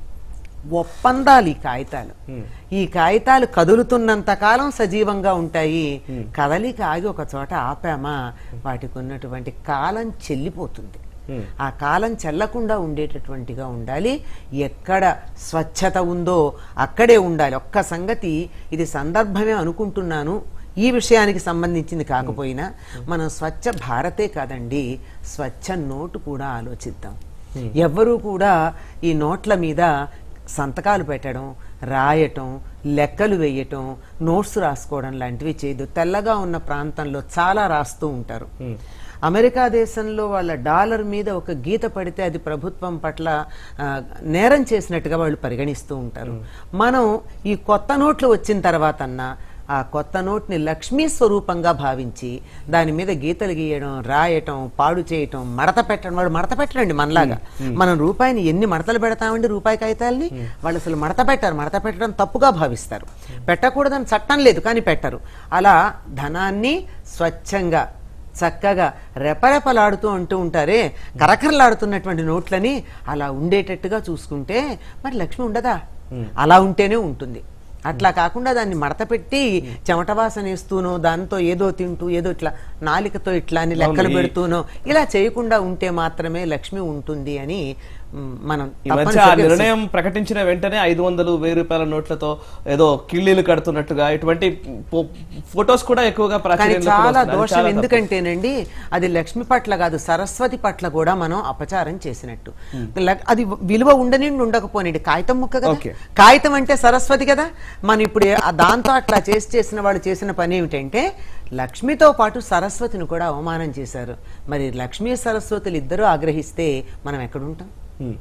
Speaker 2: ఒప్పందాలు ఈ కాగితాలు ఈ కాగితాలు కదులుతున్నంత కాలం సజీవంగా ఉంటాయి కదలిక ఆగి ఒక చోట ఆపామా వాటికి ఉన్నటువంటి కాలం చెల్లిపోతుంది ఆ కాలం చెల్లకుండా ఉండేటటువంటిగా ఉండాలి ఎక్కడ స్వచ్ఛత ఉందో అక్కడే ఉండాలి ఒక్క సంగతి ఇది సందర్భమే అనుకుంటున్నాను ఈ విషయానికి సంబంధించింది కాకపోయినా మనం స్వచ్ఛ భారతే కాదండి స్వచ్ఛ నోటు కూడా ఆలోచిద్దాం ఎవ్వరూ కూడా ఈ నోట్ల మీద సంతకాలు పెట్టడం రాయటం లెక్కలు వేయటం నోట్స్ రాసుకోవడం లాంటివి చేయదు తెల్లగా ఉన్న ప్రాంతంలో చాలా రాస్తూ ఉంటారు అమెరికా దేశంలో వాళ్ళ డాలర్ మీద ఒక గీత పడితే అది ప్రభుత్వం పట్ల ఆ, నేరం చేసినట్టుగా వాళ్ళు పరిగణిస్తూ ఉంటారు మనం ఈ కొత్త నోట్లు వచ్చిన తర్వాత అన్నా ఆ కొత్త నోట్ని లక్ష్మీ స్వరూపంగా భావించి దాని మీద గీతలు గీయడం రాయటం పాడు చేయటం మడత పెట్టడం వాడు మడత పెట్టరండి మనలాగా మనం రూపాయిని ఎన్ని మడతలు పెడతామండి రూపాయి కాగితాలని వాళ్ళు అసలు మడత పెట్టారు మడత పెట్టడం తప్పుగా భావిస్తారు పెట్టకూడదని చట్టం లేదు కానీ పెట్టరు అలా ధనాన్ని స్వచ్ఛంగా చక్కగా రెపరెపలాడుతూ అంటూ ఉంటారే కరకరలాడుతున్నటువంటి నోట్లని అలా ఉండేటట్టుగా చూసుకుంటే మరి లక్ష్మి ఉండదా అలా ఉంటేనే ఉంటుంది అట్లా కాకుండా దాన్ని మడత పెట్టి చెమట వాసన వేస్తూనో దాంతో ఏదో తింటూ ఏదో ఇట్లా నాలికతో ఇట్లా అని లెక్కలు
Speaker 1: అవును, ఈ-
Speaker 2: పెడుతూనో ఇలా చేయకుండా ఉంటే మాత్రమే లక్ష్మి ఉంటుంది అని మ్, మనం
Speaker 1: ఈ మధ్య ఆ
Speaker 2: తప్పనిసరిగా
Speaker 1: నిర్ణయం ప్రకటించిన వెంటనే ఐదు వందలు వెయ్యి రూపాయల నోట్లతో ఏదో కిళ్ళీలు కడుతున్నట్టుగా ఇటువంటి ఫో- ఫొటోస్ కూడా ఎక్కువగా
Speaker 2: కానీ
Speaker 1: ప్రాచుర్యంలోకి
Speaker 2: చాలా
Speaker 1: వస్తున్నాయి. అది
Speaker 2: దోషం
Speaker 1: చాలా తప్పు.
Speaker 2: ఎందుకంటేనండి అది లక్ష్మి పట్ల కాదు సరస్వతి పట్ల కూడా మనం అపచారం చేసినట్టు ల- అది విలువ ఉండనిండి ఉండకపోనిండి కాగితం ముక్క కదా
Speaker 1: Okay.
Speaker 2: కాగితం అంటే సరస్వతి కదా మనం ఇప్పుడు ఆ దాంతో అట్లా చేసి చేసిన వాళ్ళు చేసిన పని ఏమిటంటే లక్ష్మితో పాటు సరస్వతిని కూడా అవమానం చేశారు మరి లక్ష్మీ సరస్వతులు ఇద్దరూ ఆగ్రహిస్తే మనం ఎక్కడుంటాం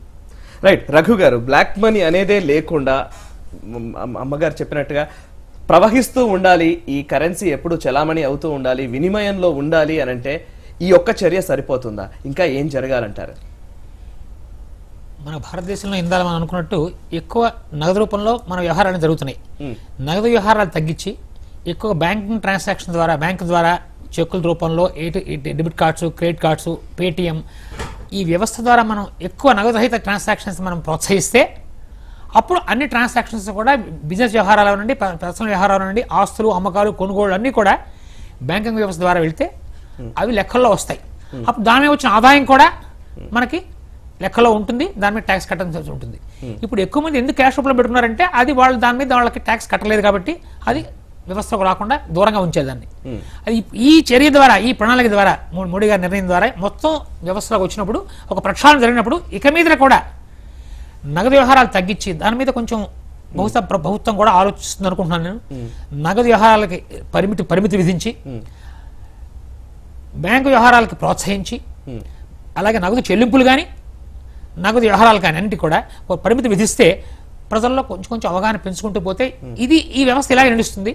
Speaker 1: రైట్ రఘు గారు బ్లాక్ మనీ అనేదే లేకుండా మ్, అమ్మ- అమ్మగారు చెప్పినట్టుగా ప్రవహిస్తూ ఉండాలి ఈ కరెన్సీ ఎప్పుడు చలామణి అవుతూ ఉండాలి వినిమయంలో ఉండాలి అని అంటే ఈ ఒక్క చర్య సరిపోతుందా ఇంకా ఏం జరగాలంటారు
Speaker 4: మన భారతదేశంలో ఇందాక మనం అనుకున్నట్టు ఎక్కువ నగదు రూపంలో మన వ్యవహారాలు జరుగుతున్నాయి నగదు వ్యవహారాలు తగ్గించి ఎక్కువ బ్యాంకింగ్ ట్రాన్సాక్షన్ ద్వారా బ్యాంక్ ద్వారా చెక్కుల రూపంలో ATM debit cards credit cards Paytm ఈ వ్యవస్థ ద్వారా మనం ఎక్కువ నగదురహిత ట్రాన్సాక్షన్స్ మనం ప్రోత్సహిస్తే అప్పుడు అన్ని ట్రాన్సాక్షన్స్ కూడా బిజినెస్ వ్యవహారాల నుండి ప- పర్సనల్ వ్యవహారాల నుండి ఆస్తులు అమ్మకాలు కొనుగోళ్ళు అన్నీ కూడా బ్యాంకింగ్ వ్యవస్థ ద్వారా వెళ్తే అవి లెక్కల్లో వస్తాయి అప్పుడు దాని మీద వచ్చిన ఆదాయం కూడా మనకి లెక్కలో ఉంటుంది దాని మీద ట్యాక్స్ కట్టాల్సి ఉంటుంది ఇప్పుడు ఎక్కువ మంది ఎందుకు క్యాష్ రూపంలో పెట్టుకున్నారంటే అది వాళ్ళు దాని మీద వాళ్ళకి ట్యాక్స్ కట్టలేదు కాబట్టి అది వ్యవస్థకు రాకుండా దూరంగా ఉంచేదాన్ని అది ఈ చర్య ద్వారా ఈ ప్రణాళిక ద్వారా మో- మోడీ గారి నిర్ణయం ద్వారా మొత్తం వ్యవస్థలోకి వచ్చినప్పుడు ఒక ప్రక్షాళన జరిగినప్పుడు ఇక మీద కూడా నగదు వ్యవహారాలు తగ్గించి దాని మీద కొంచెం బహుశా ప్ర- ప్రభుత్వం కూడా ఆలోచిస్తుంది అనుకుంటున్నాను నేను నగదు వ్యవహారాలకి పరిమితి పరిమితి విధించి బ్యాంకు వ్యవహారాలకి ప్రోత్సహించి అలాగే నగదు చెల్లింపులు కానీ నగదు వ్యవహారాలు కానీ అన్నిటి కూడా ఒక పరిమితి విధిస్తే ప్రజల్లో కొంచెం కొంచెం అవగాహన పెంచుకుంటూ పోతే ఇది ఈ వ్యవస్థ ఇలాగే నడుస్తుంది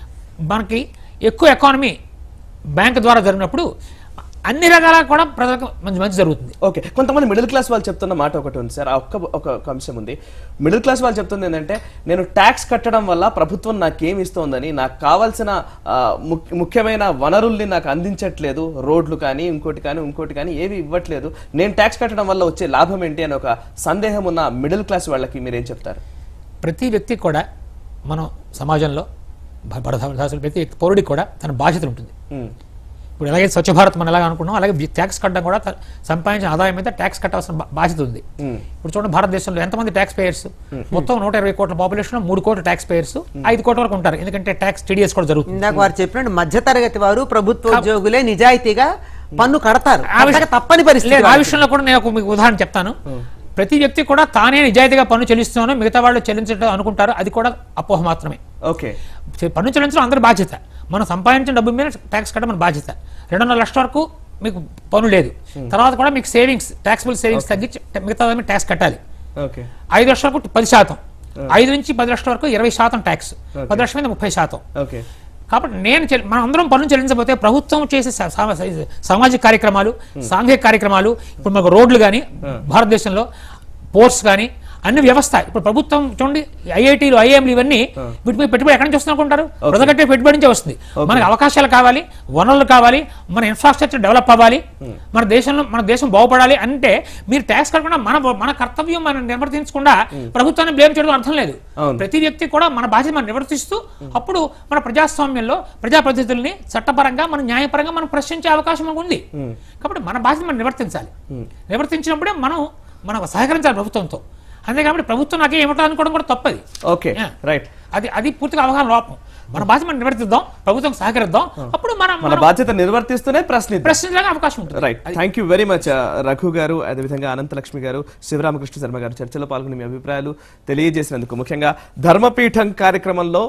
Speaker 4: మనకి ఎక్కువ ఎకానమీ బ్యాంక్ ద్వారా జరిగినప్పుడు అన్ని రకాల కూడా ప్రజలకు మంచి మంచి జరుగుతుంది
Speaker 1: ఓకే కొంతమంది మిడిల్ క్లాస్ వాళ్ళు చెప్తున్న మాట ఒకటి ఉంది సార్ ఆ ఒక్క ఒక ఒక అంశం ఉంది మిడిల్ క్లాస్ వాళ్ళు చెప్తుంది ఏంటంటే నేను ట్యాక్స్ కట్టడం వల్ల ప్రభుత్వం నాకేం ఇస్తోందని నాకు కావాల్సిన ఆ, ముఖ్య- ముఖ్యమైన వనరుల్ని నాకు అందించట్లేదు రోడ్లు కానీ ఇంకోటి కానీ ఇంకోటి కానీ ఏవి ఇవ్వట్లేదు నేను ట్యాక్స్ కట్టడం వల్ల వచ్చే లాభం ఏంటి అని ఒక సందేహం ఉన్న మిడిల్ క్లాస్ వాళ్ళకి మీరేం చెప్తారు
Speaker 4: ప్రతి వ్యక్తి కూడా మనం సమాజంలో భ- బడదాసులు ప్రతి వ్యక్తి పౌరుడికి కూడా తన బాధ్యత ఉంటుంది
Speaker 1: ఉమ్,
Speaker 4: ఇప్పుడు ఎలాగే స్వచ్ఛ భారత్ మనం ఎలాగ అనుకున్నాం అలాగే ట్యాక్స్ కట్టడం కూడా త- సంపాదించిన ఆదాయం మీద ట్యాక్స్ కట్టాల్సిన బా- బాధ్యత ఉంది ఇప్పుడు చూడండి భారతదేశంలో ఎంతమంది ట్యాక్స్ పేయర్స్ మొత్తం నూట ఇరవై కోట్ల పాపులేషన్ మూడు కోట్ల ట్యాక్స్ పేయర్స్ ఐదు కోట్ల వరకు ఉంటారు ఎందుకంటే ట్యాక్స్ టీడీఎస్ కూడా జరుగుతుంది
Speaker 2: ఇందాక వారు చెప్పినట్టు మధ్యతరగతి వారు ప్రభుత్వ ఉద్యోగులే నిజాయితీగా పన్ను కడతారు
Speaker 4: ఆ విషయం-
Speaker 2: కట్టక తప్పని పరిస్థితి
Speaker 4: లేదు, ఆ
Speaker 2: వాళ్ళకి.
Speaker 4: విషయంలో కూడా నేను ఒక మీకు ఉదాహరణ చెప్తాను ప్రతి వ్యక్తి కూడా తానే నిజాయితీగా పన్ను చెల్లిస్తున్నాను మిగతా వాళ్ళు చెల్లించడం అనుకుంటారు అది కూడా అపోహ మాత్రమే
Speaker 1: ఓకే
Speaker 4: చె- పన్ను చెల్లించడం అందరి బాధ్యత మనం సంపాదించిన డబ్బు మీద ట్యాక్స్ కట్టడం మన బాధ్యత రెండున్నర లక్షల వరకు మీకు పన్ను లేదు తర్వాత కూడా మీకు సేవింగ్స్ ట్యాక్సిబుల్ సేవింగ్స్ తగ్గించి మిగతా మీరు ట్యాక్స్ కట్టాలి
Speaker 1: ఓకే
Speaker 4: ఐదు లక్షల వరకు పది శాతం ఐదు నుంచి పది లక్షల వరకు ఇరవై శాతం ట్యాక్స్ పది లక్షల మీద ముప్పై శాతం
Speaker 1: ఓకే
Speaker 4: కాబట్టి నేను చెల్- మనం అందరం పన్ను చెల్లించకపోతే ప్రభుత్వం చేసే సా- సా- సా- సామాజిక కార్యక్రమాలు సాంఘిక కార్యక్రమాలు ఇప్పుడు మనకు రోడ్లు కానీ భారతదేశంలో పోర్ట్స్ కానీ అన్ని వ్యవస్థ ఇప్పుడు ప్రభుత్వం చూడండి ఐఐటీలు ఐఐఎంలు ఇవన్నీ వీటి మీద పెట్టుబడి ఎక్కడి నుంచి వస్తుంది అనుకుంటారు ప్రజలు కట్టే పెట్టుబడి నుంచే వస్తుంది మనకి అవకాశాలు కావాలి వనరులు కావాలి మన ఇన్ఫ్రాస్ట్రక్చర్ డెవలప్ అవ్వాలి మన దేశంలో మన దేశం బాగుపడాలి అంటే మీరు ట్యాక్స్ కట్టకుండా మన మన కర్తవ్యం మనం నిర్వర్తించకుండా ప్రభుత్వాన్ని బ్లేమ్ చేయడం అర్థం లేదు
Speaker 1: అవును.
Speaker 4: ప్రతి వ్యక్తి కూడా మన బాధ్యత మనం నిర్వర్తిస్తూ అప్పుడు మన ప్రజాస్వామ్యంలో ప్రజాప్రతినిధుల్ని చట్టపరంగా మన న్యాయపరంగా మనం ప్రశ్నించే అవకాశం మనకు ఉంది కాబట్టి మన బాధ్యత మనం నిర్వర్తించాలి నిర్వర్తించినప్పుడే మనం మనం సహకరించాలి ప్రభుత్వంతో అంతే కాబట్టి ప్రభుత్వం నాకే ఏమిటో అనుకోవడం కూడా తప్పది
Speaker 1: ఓకే
Speaker 4: Yeah.
Speaker 1: రైట్
Speaker 4: అది అది పూర్తిగా అవగాహన లోపం మన బాధ్యత మనం నిర్వర్తిద్దాం ప్రభుత్వం సహకరిద్దాం అప్పుడు మనం
Speaker 1: మన
Speaker 4: మనం
Speaker 1: బాధ్యత నిర్వర్తిస్తూనే ప్రశ్నిద్దాం
Speaker 4: ప్రశ్నించడానికి అవకాశం ఉంటుంది
Speaker 1: right thank you very much Raghu గారు అదేవిధంగా అనంతలక్ష్మి గారు శివరామకృష్ణ శర్మ గారు చర్చలో పాల్గొని మీ అభిప్రాయాలు తెలియజేసినందుకు ముఖ్యంగా ధర్మపీఠం కార్యక్రమంలో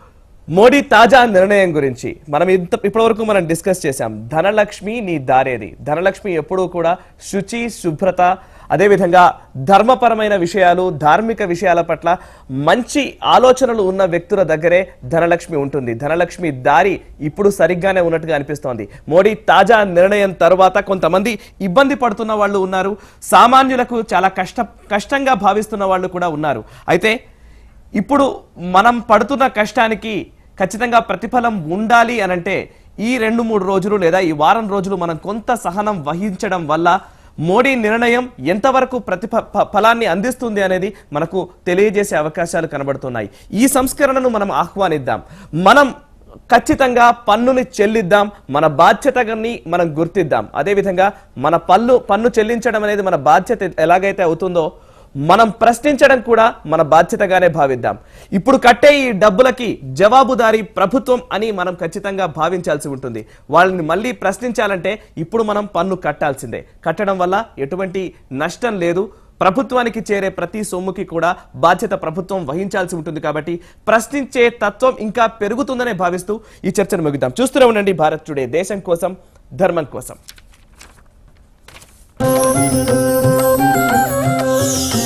Speaker 1: మోడీ తాజా నిర్ణయం గురించి మనం ఇంత ఇప్పటివరకు మనం డిస్కస్ చేశాం ధనలక్ష్మి నీ దారేది ధనలక్ష్మి ఎప్పుడూ కూడా శుచి శుభ్రత అదేవిధంగా ధర్మపరమైన విషయాలు ధార్మిక విషయాల పట్ల మంచి ఆలోచనలు ఉన్న వ్యక్తుల దగ్గరే ధనలక్ష్మి ఉంటుంది ధనలక్ష్మి దారి ఇప్పుడు సరిగ్గానే ఉన్నట్టుగా అనిపిస్తోంది మోడీ తాజా నిర్ణయం తర్వాత కొంతమంది ఇబ్బంది పడుతున్న వాళ్ళు ఉన్నారు సామాన్యులకు చాలా కష్ట కష్టంగా భావిస్తున్న వాళ్ళు కూడా ఉన్నారు అయితే ఇప్పుడు మనం పడుతున్న కష్టానికి ఖచ్చితంగా ప్రతిఫలం ఉండాలి అనంటే ఈ రెండు మూడు రోజులు లేదా ఈ వారం రోజులు మనం కొంత సహనం వహించడం వల్ల మోడీ నిర్ణయం ఎంతవరకు ప్రతిఫ ఫ- ఫలాన్ని అందిస్తుంది అనేది మనకు తెలియజేసే అవకాశాలు కనబడుతున్నాయి ఈ సంస్కరణను మనం ఆహ్వానిద్దాం మనం ఖచ్చితంగా పన్నుని చెల్లిద్దాం మన బాధ్యతని మనం గుర్తిద్దాం అదేవిధంగా మన పన్ను పన్ను చెల్లించడం అనేది మన బాధ్యత ఎలాగైతే అవుతుందో మనం ప్రశ్నించడం కూడా మన బాధ్యతగానే భావిద్దాం ఇప్పుడు కట్టే ఈ డబ్బులకి జవాబుదారీ ప్రభుత్వం అని మనం ఖచ్చితంగా భావించాల్సి ఉంటుంది వాళ్ళని మళ్ళీ ప్రశ్నించాలంటే ఇప్పుడు మనం పన్ను కట్టాల్సిందే కట్టడం వల్ల ఎటువంటి నష్టం లేదు ప్రభుత్వానికి చేరే ప్రతి సొమ్ముకి కూడా బాధ్యత ప్రభుత్వం వహించాల్సి ఉంటుంది కాబట్టి ప్రశ్నించే తత్వం ఇంకా పెరుగుతుందనే భావిస్తూ ఈ చర్చను ముగిద్దాం చూస్తూనే ఉండండి భారత్ టుడే దేశం కోసం ధర్మం కోసం